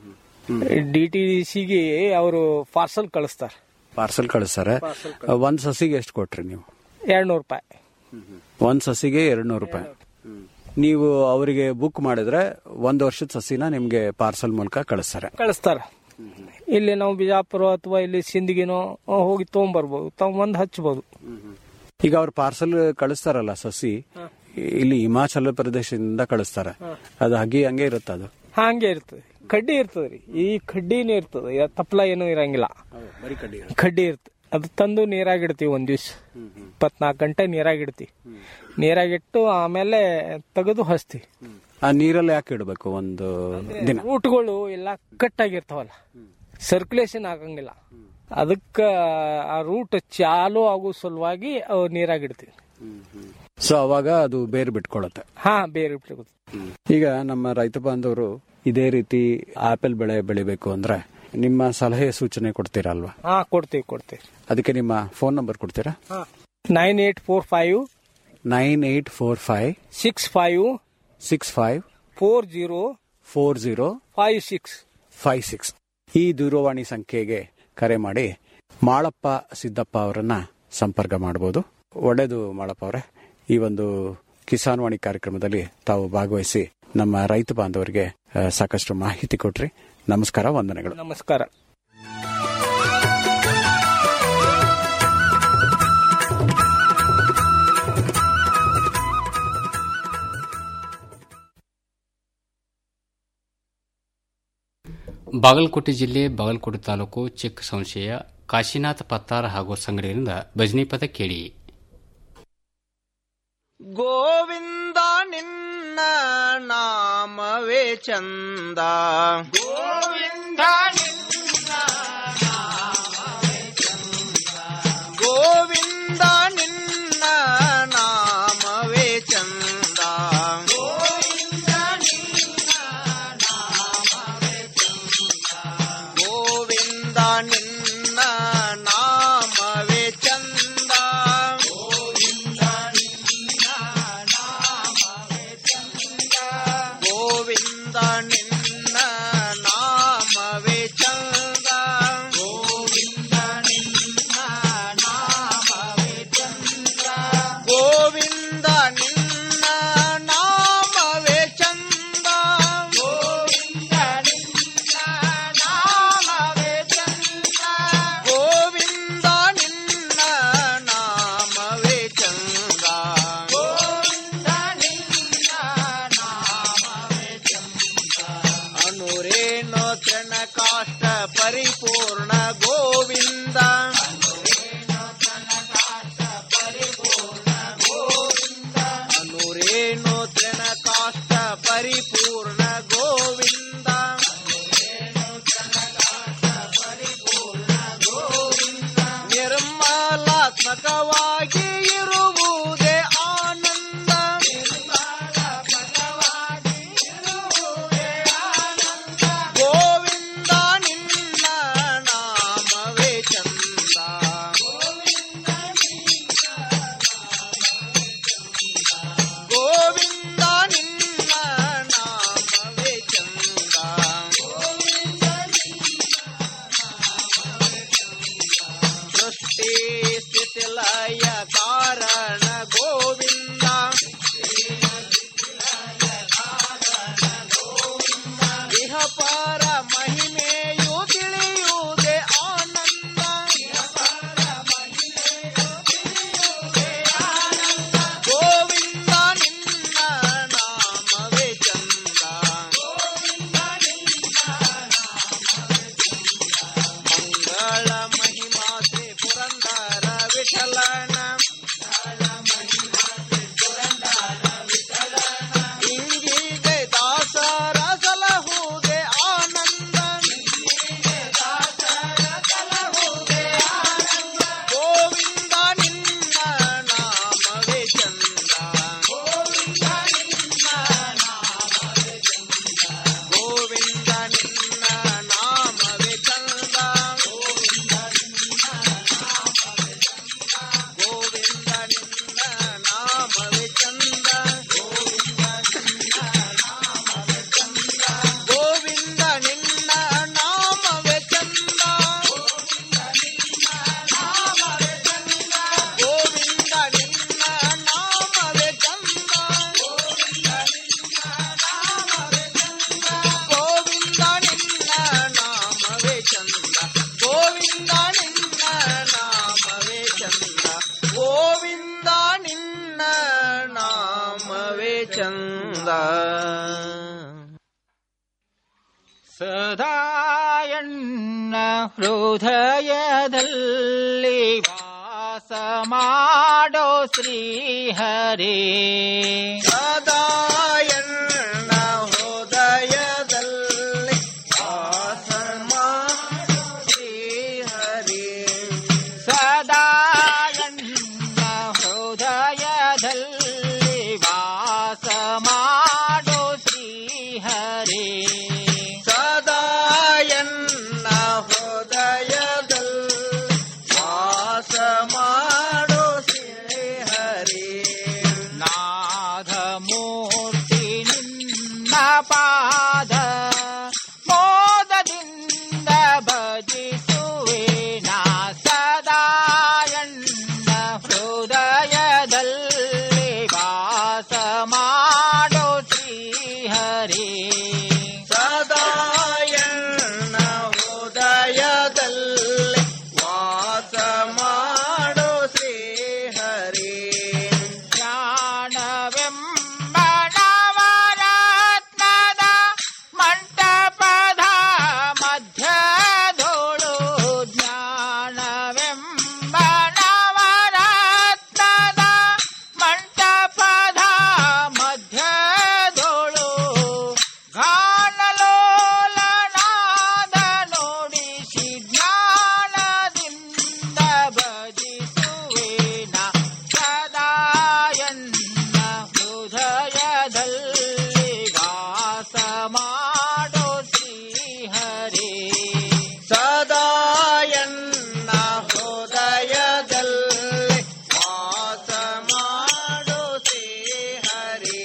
ಡಿ ಟಿ ಸಿಗೆ ಅವರು ಪಾರ್ಸಲ್ ಕಳಿಸ್ತಾರ ಪಾರ್ಸಲ್ ಕಳಿಸ್ತಾರೆ ಒಂದ್ ಸಸಿಗೆ ಎಷ್ಟು ಕೊಟ್ರಿ ನೀವು ಎರಡ್ನೂರು ರೂಪಾಯಿ ಒಂದ್ ಸಸಿಗೆ ಎರಡ್ ನೂರು ರೂಪಾಯಿ ನೀವು ಅವರಿಗೆ ಬುಕ್ ಮಾಡಿದ್ರೆ ಒಂದು ವರ್ಷದ ಸಸಿನ ನಿಮ್ಗೆ ಪಾರ್ಸಲ್ ಮೂಲಕ ಕಳಿಸ್ತಾರೆ ಕಳಿಸ್ತಾರ ಇಲ್ಲಿ ನಾವು ಬಿಜಾಪುರ ಅಥವಾ ಇಲ್ಲಿ ಸಿಂದಗಿನೋ ಹೋಗಿ ತಗೊಂಬರ್ಬೋದು ತಗೊಂಬಂದು ಹಚ್ಬೋದು ಈಗ ಅವ್ರು ಪಾರ್ಸಲ್ ಕಳಿಸ್ತಾರಲ್ಲ ಸಸಿ ಇಲ್ಲಿ ಹಿಮಾಚಲ ಪ್ರದೇಶದಿಂದ ಕಳಿಸ್ತಾರೆ ಅದು ಹಂಗೆ ಹಂಗೆ ಇರುತ್ತೆ ಅದು ಹಂಗೆ ಇರ್ತದೆ ಕಡ್ಡಿ ಇರ್ತದ್ರಿ ಈ ಕಡ್ಡಿನೇ ಇರ್ತದೆ ಯಾ- ತಪ್ಲ ಏನೂ ಇರಂಗಿಲ್ಲ ಕಡ್ಡಿ ಇರ್ತದೆ ಅದು ತಂದು ನೀರಾಗಿಡ್ತೀವಿ ಒಂದ್ ದಿವ್ಸ ಇಪ್ಪತ್ನಾಲ್ಕು ಗಂಟೆ ನೀರಾಗಿಡ್ತೀವಿ ನೀರಾಗಿಟ್ಟು ಆಮೇಲೆ ತೆಗೆದು ಹಚ್ತೀವಿ ಆ ನೀರಲ್ಲಿ ಯಾಕೆ ಇಡಬೇಕು ಒಂದು ದಿನ ರೂಟ್ಗಳು ಎಲ್ಲ ಕಟ್ ಆಗಿರ್ತಾವಲ್ಲ ಸರ್ಕ್ಯುಲೇಷನ್ ಆಗಂಗಿಲ್ಲ ಅದಕ್ಕ ಆ ರೂಟ್ ಚಾಲು ಆಗೋ ಸಲುವಾಗಿ ಅವು ನೀರಾಗಿಡ್ತೀವಿ ಸೊ ಅವಾಗ ಅದು ಬೇರೆ ಬಿಟ್ಕೊಳತ್ತೆ ಹಾ ಬೇರೆ ಬಿಟ್ಟು ಈಗ ನಮ್ಮ ರೈತ ಬಾಂಧವರು ಇದೇ ರೀತಿ ಆಪಲ್ ಬೆಳೆ ಬೆಳಿಬೇಕು ಅಂದ್ರೆ ನಿಮ್ಮ ಸಲಹೆ ಸೂಚನೆ ಕೊಡ್ತೀರಾ ಅಲ್ವಾ ಹಾ ಕೊಡ್ತೀವಿ ಕೊಡ್ತೀವಿ ಅದಕ್ಕೆ ನಿಮ್ಮ ಫೋನ್ ನಂಬರ್ ಕೊಡ್ತೀರಾ nine eight four five nine eight four five six five six five four zero four zero five six five six ಈ ದೂರವಾಣಿ ಸಂಖ್ಯೆಗೆ ಕರೆ ಮಾಡಿ ಮಾಳಪ್ಪ ಸಿದ್ದಪ್ಪ ಅವರನ್ನ ಸಂಪರ್ಕ ಮಾಡಬಹುದು ಒಳ್ಳೆಯದು ಮಾಳಪ್ಪ ಅವರೇ ಈ ಒಂದು ಕಿಸಾನ್ ವಾಣಿ ಕಾರ್ಯಕ್ರಮದಲ್ಲಿ ತಾವು ಭಾಗವಹಿಸಿ ನಮ್ಮ ರೈತ ಬಾಂಧವರಿಗೆ ಆ, ಸಾಕಷ್ಟು ಮಾಹಿತಿ ಕೊಟ್ರಿ ನಮಸ್ಕಾರ ವಂದನೆಗಳು ನಮಸ್ಕಾರ ಬಾಗಲಕೋಟೆ ಜಿಲ್ಲೆ ಬಾಗಲಕೋಟೆ ತಾಲೂಕು ಚಿಕ್ಕ ಸಂಶಯ ಕಾಶಿನಾಥ್ ಪತ್ತಾರ್ ಹಾಗೂ ಸಂಗಡಿಗರಿಂದ ಭಜನಿ ಪದ ಕೇಳಿ ಗೋವಿಂದ ನಿನ್ನ ನಾಮವೇ ಚಂದ ಗೋವಿಂದ ನಿನ್ನ ನಾಮವೇ ಚಂದ ಗೋವಿಂದ ನಿನ್ನ ನಾಮವೇ ಚಂದ ಗೋವಿಂದ ನಿನ್ನ ನಾಮವೇ ಚಂದ ಗೋವಿಂದ ನಿನ್ನ ನಾಮವೇ ಚಂದ ಗೋವಿಂದ ತೃಣಕಾಷ್ಟ ಪರಿಪೂರ್ಣ ಗೋವಿಂದ ಅನುರೇಣು ತೃಣಕಾಷ್ಟ ಪರಿಪೂರ್ಣ ಗೋವಿಂದ ನಿರ್ಮಲಾತ್ಮಕವಾಗಿ ಇರುವುದೇ ಆನಂದ ಗೋವಿಂದ ನಿನ್ನ ನಾಮವೇ ಚಂದ ಗೋವಿಂದ ನಿನ್ನ ನಾಮವೇ ಚಂದ ಸೃಷ್ಟಿ ಸ್ಥಿತಿ ಲಯ ಕಾರಣ ಗೋವಿಂದ ಇಹ ಪರ ಮಹಿಮೆಯು ತಿಳಿಯುವುದೇ ಆನಂದ ಗೋವಿಂದ ನಿನ್ನ ನಾಮವೇ ಚಂದ ಮಂಗಳ ಮಹಿಮಾತೆ ಪುರಂದರ ವಿಠಲನ ಇಂಗಿಗೆ ದಾಸರ ಸಲಹುದೆ ಆನಂದ ಗೋವಿಂದ ನಿನ್ನ ನಾಮವೇ ಚಂದ ಗೋವಿಂದ ನಿನ್ನ ನಾಮವೇ ಚಂದ ಗೋವಿಂದ ನಿನ್ನ ನಾಮವೇ ಚಂದ ಗೋವಿಂದ ನಿನ್ನ ನಾಮವೇ ಚಂದ ಗೋವಿಂದ ನಿನ್ನ ನಾಮವೇ ಚಂದ ಗೋವಿಂದ ನಿನ್ನ ನಾಮವೇ ಚಂದ ಗೋವಿಂದ ನಿನ್ನ ನಾಮವೇ ಚಂದ ಗೋವಿಂದ ನಿನ್ನ ನಾಮವೇ ಚಂದ ಸದಾಯಣ್ಣ ಹೃದಯದಲ್ಲಿ ವಾಸ ಮಾಡೋ ಶ್ರೀಹರಿ ಸದಾಯಣ್ಣ ಹೃದಯದಲ್ಲಿ ವಾಸ ಶ್ರೀಹರಿ ಸದಾಯಣ್ಣ ಹೃದಯದಲ್ಲಿ ವಾಸ ಮಾಡೋ ಶ್ರೀಹರಿ ಸದಾಯಣ್ಣ ಹೃದಯದಲ್ಲಿ ವಾಸ ಮಾಡೋ ಶ್ರೀಹರಿ ನಾದ ಮೂರ್ತಿ ನಿನ್ನ ಪಾದ ಮೋದದಿಂದ ಭಜಿಸುವೆ ನಾ ಸದಾಯಣ್ಣ ಹೃದಯದಲ್ಲಿ ವಾಸ ಮಾಡೋ ಶ್ರೀಹರಿ ಸದಾಯಣ್ಣ ಹೃದಯದಲ್ಲಿ ವಾಸ ಮಾಡೋ ಶ್ರೀಹರಿ ಜ್ಞಾನವೆಂಬ ನವರತ್ನದ ಮಂಟಪದ ಮಧ್ಯದೋಳು ಜ್ಞಾನವೆಂಬ ನವರತ್ನದ ಮಂಟಪದ ಮಧ್ಯದೋಳು ಗಾನಲೋಲನಾದ ನುಡಿಸಿ ಜ್ಞಾನದಿಂದ ಭಜಿಸುವೇನ ಸದಾಯನ್ನ ಹೃದಯದಲ್ಲಿ ವಾಸ ಮಾಡೋ ಶ್ರೀಹರಿ ಸದಾಯಣ್ಣ ಹೃದಯದಲ್ಲಿ ವಾಸ ಮಾಡೋ ಶ್ರೀಹರಿ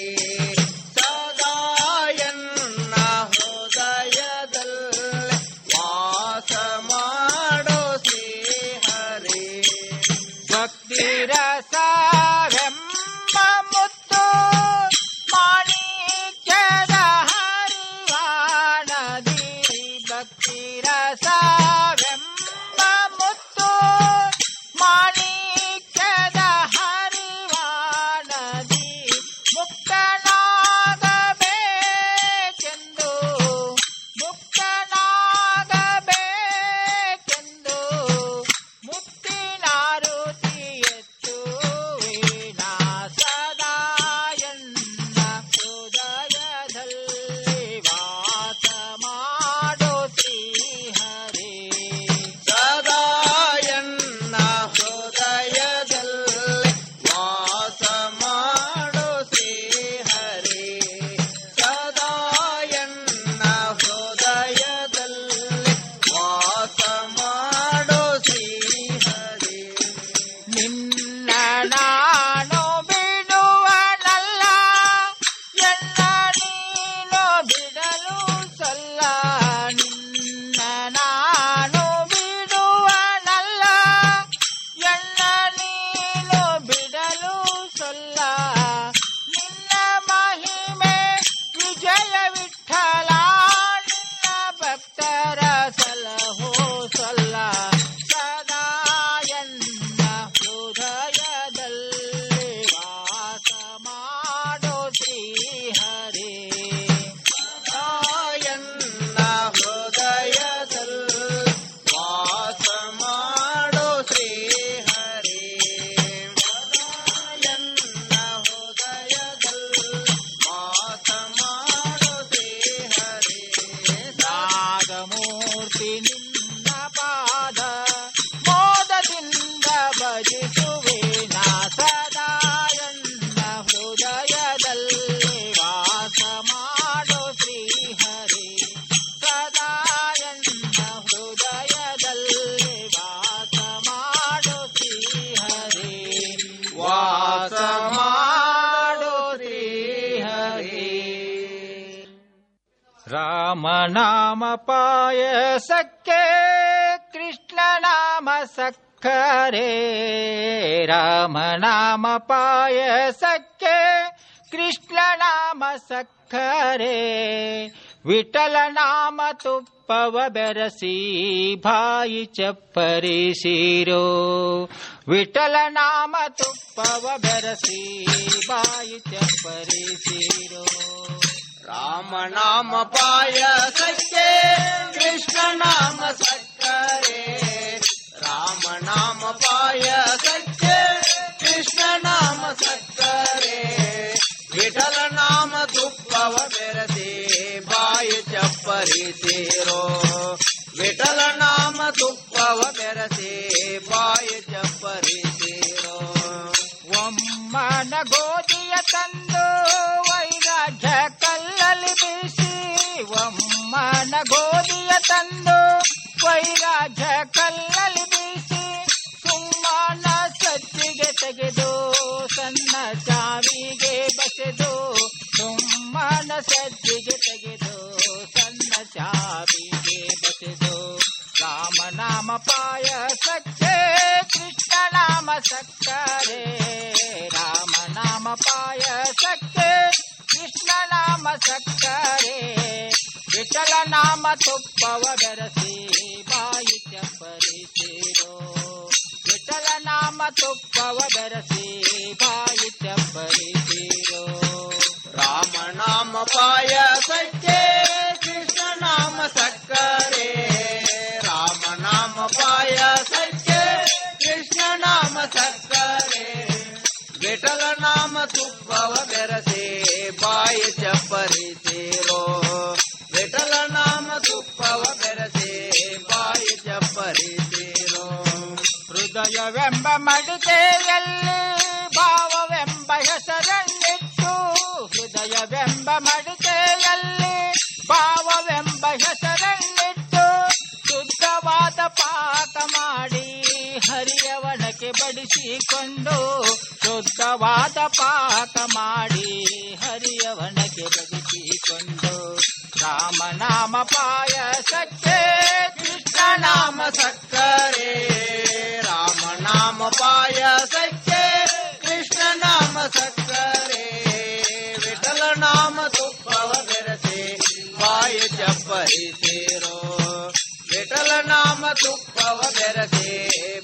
ಸದಾಯಣ್ಣ ಹೃದಯದಲ್ಲಿ ವಾಸ ಮಾಡೋ ಶ್ರೀಹರಿ ಭಕ್ತಿ ರಸವೆಂಬ ಮುತ್ತು ಮಾಣಿಕ್ಯದ ಹರಿವಾಣದಿ ಭಕ್ತಿ ರಸವೆಂಬ ಮುತ್ತು ಮಾಣಿಕ್ಯದ ಹರಿವಾಣದಿ ಮುಕ್ತನಾಗಬೇಕೆಂದು ಮುಕ್ತನಾ ತಪ್ಪಿ ನಿನ್ನ ಪಾದ ಮೋದದಿಂದ ಭಜಿಸುವೆ ನಾ ಸದಾ ಎನ್ನ ಹೃದಯದಲ್ಲಿ ವಾಸ ಮಾಡೋ ಶ್ರೀಹರಿ ಸದಾ ಎನ್ನ ಹೃದಯದಲ್ಲಿ ವಾಸ ಮಾಡೋ ಶ್ರೀಹರಿ ವಾಸ ಮಾಡೋ ಶ್ರೀಹರಿ ರಾಮನಾಮ ಪಾಯಸಕ್ಕೆ ಕೃಷ್ಣ ನಾಮ ಸಕ್ಕರೆ ರಾಮನಾಮ ಪಾಯಸಕ್ಕೆ ಕೃಷ್ಣ ನಾಮ ಸಕ್ಕರೆ ವಿಠಲ ನಾಮ ತುಪ್ಪವ ಬೆರಸಿ ಬಾಯಿ ಚಪ್ಪರಿಸಿರೋ ವಿಠಲ ನಾಮ ತುಪ್ಪವ ಬೆರಸಿ ಬಾಯಿ ಚಪ್ಪರಿಸಿರೋ ರಾಮನಾಮ ಪಾಯಸಕ್ಕೆ ಕೃಷ್ಣ ನಾಮ ಸಕ್ಕರೆ ರಾಮನಾಮ ಪಾಯಸಕ್ಕೆ ಕೃಷ್ಣ ನಾಮ ಸಕ್ಕರೆ ವಿಠಲ ನಾಮ ತುಪ್ಪವ ಬೆರಸಿ ಬಾಯಿ ಚಪ್ಪರಿಸಿರೋ ವಿಠಲ ನಾಮ ತುಪ್ಪವ ಬೆರಸಿ ಬಾಯಿ ಚಪ್ಪರಿಸಿರೋ ಒಮ್ಮನ ಗೋಧಿಯ ತಂದು ವೈರಾಗ್ಯ ಕಲ್ಲಲ್ಲಿ ಬೀಸಿ ಒಮ್ಮನ ಗೋಧಿಯ ತಂದು ವೈರಾಗ್ಯ ಕಲ್ಲಲ್ಲಿ ಬೀಸಿ ಸುಮ್ಮನ ಸಜ್ಜಿಗೆ ತೆಗೆದು ಸಣ್ಣ ಚಾವಿಗೆ ಬಸೆದು ಸುಮ್ಮನ ಸಜ್ಜಿಗೆ ತೆಗೆದು ಸಣ್ಣ ಚಾವಿಗೆ ಬಸೆದು ರಾಮನಾಮ ಪಾಯಸಕ್ಕೆ ಕೃಷ್ಣ ನಾಮ ಸಕ್ಕರೆ ರಾಮನಾಮ ಪಾಯಸಕ್ಕೆ ಕೃಷ್ಣ ನಾಮ ಸಕ್ಕರೆ ವಿಠಲ ನಾಮ ತುಪ್ಪವ ಬೆರಸಿ ಬಾಯಿ ಚಪ್ಪರಿಸಿರೋ ವಿಠಲ ನಾಮ ತುಪ್ಪವ ಬೆರಸಿ ಬಾಯಿ ಚಪ್ಪರಿಸಿರೋ ರಾಮನಾಮ ಪಾಯಸಕ್ಕೆ ಕೃಷ್ಣ ನಾಮ ಸಕ್ಕರೆ ರಾಮನಾಮ ಪಾಯಸಕ್ಕೆ ಕೃಷ್ಣ ನಾಮ ಸಕ್ಕರೆ ವಿಠಲ ನಾಮ ತುಪ್ಪವ ಬೆರಸಿ ಬಾಯಿ ಚಪ್ಪರಿಸಿರೋ ವಿಠಲ ನಾಮ ತುಪ್ಪವ ಬೆರಸಿ ಬಾಯಿ ಚಪ್ಪರಿಸಿರೋ ಹೃದಯವೆಂಬ ಮಡಿಕೆಯಲ್ಲಿ ಭಾವವೆಂಬ ಹೆಸರನ್ನಿಟ್ಟು ಹೃದಯವೆಂಬ ಮಡಿಕೆಯಲ್ಲಿ ಭಾವವೆಂಬ ಹೆಸರನ್ನಿಟ್ಟು ಶುದ್ಧವಾದ ಪಾಕ ಮಾಡಿ ಹರಿಯವನಕ್ಕೆ ಬಡಿಸಿಕೊಂಡು ಶುದ್ಧವಾದ ಪಾಕ ಮಾಡಿ ಹರಿಯವನಕ್ಕೆ ಬಡಿಸಿಕೊಂಡು ರಾಮನಾಮ ಪಾಯಸಕ್ಕೆ ಕೃಷ್ಣ ನಾಮ ಸಕ್ಕರೆ ರಾಮನಾಮ ಪಾಯಸಕ್ಕೆ ಕೃಷ್ಣ ನಾಮ ಸಕ್ಕರೆ ವಿಠಲ ನಾಮ ತುಪ್ಪವ ಬೆರಸಿ ಬಾಯಿ ಚಪ್ಪರಿಸಿರೋ ವಿಠಲ ನಾಮ ತುಪ್ಪವ ಬೆರಸಿ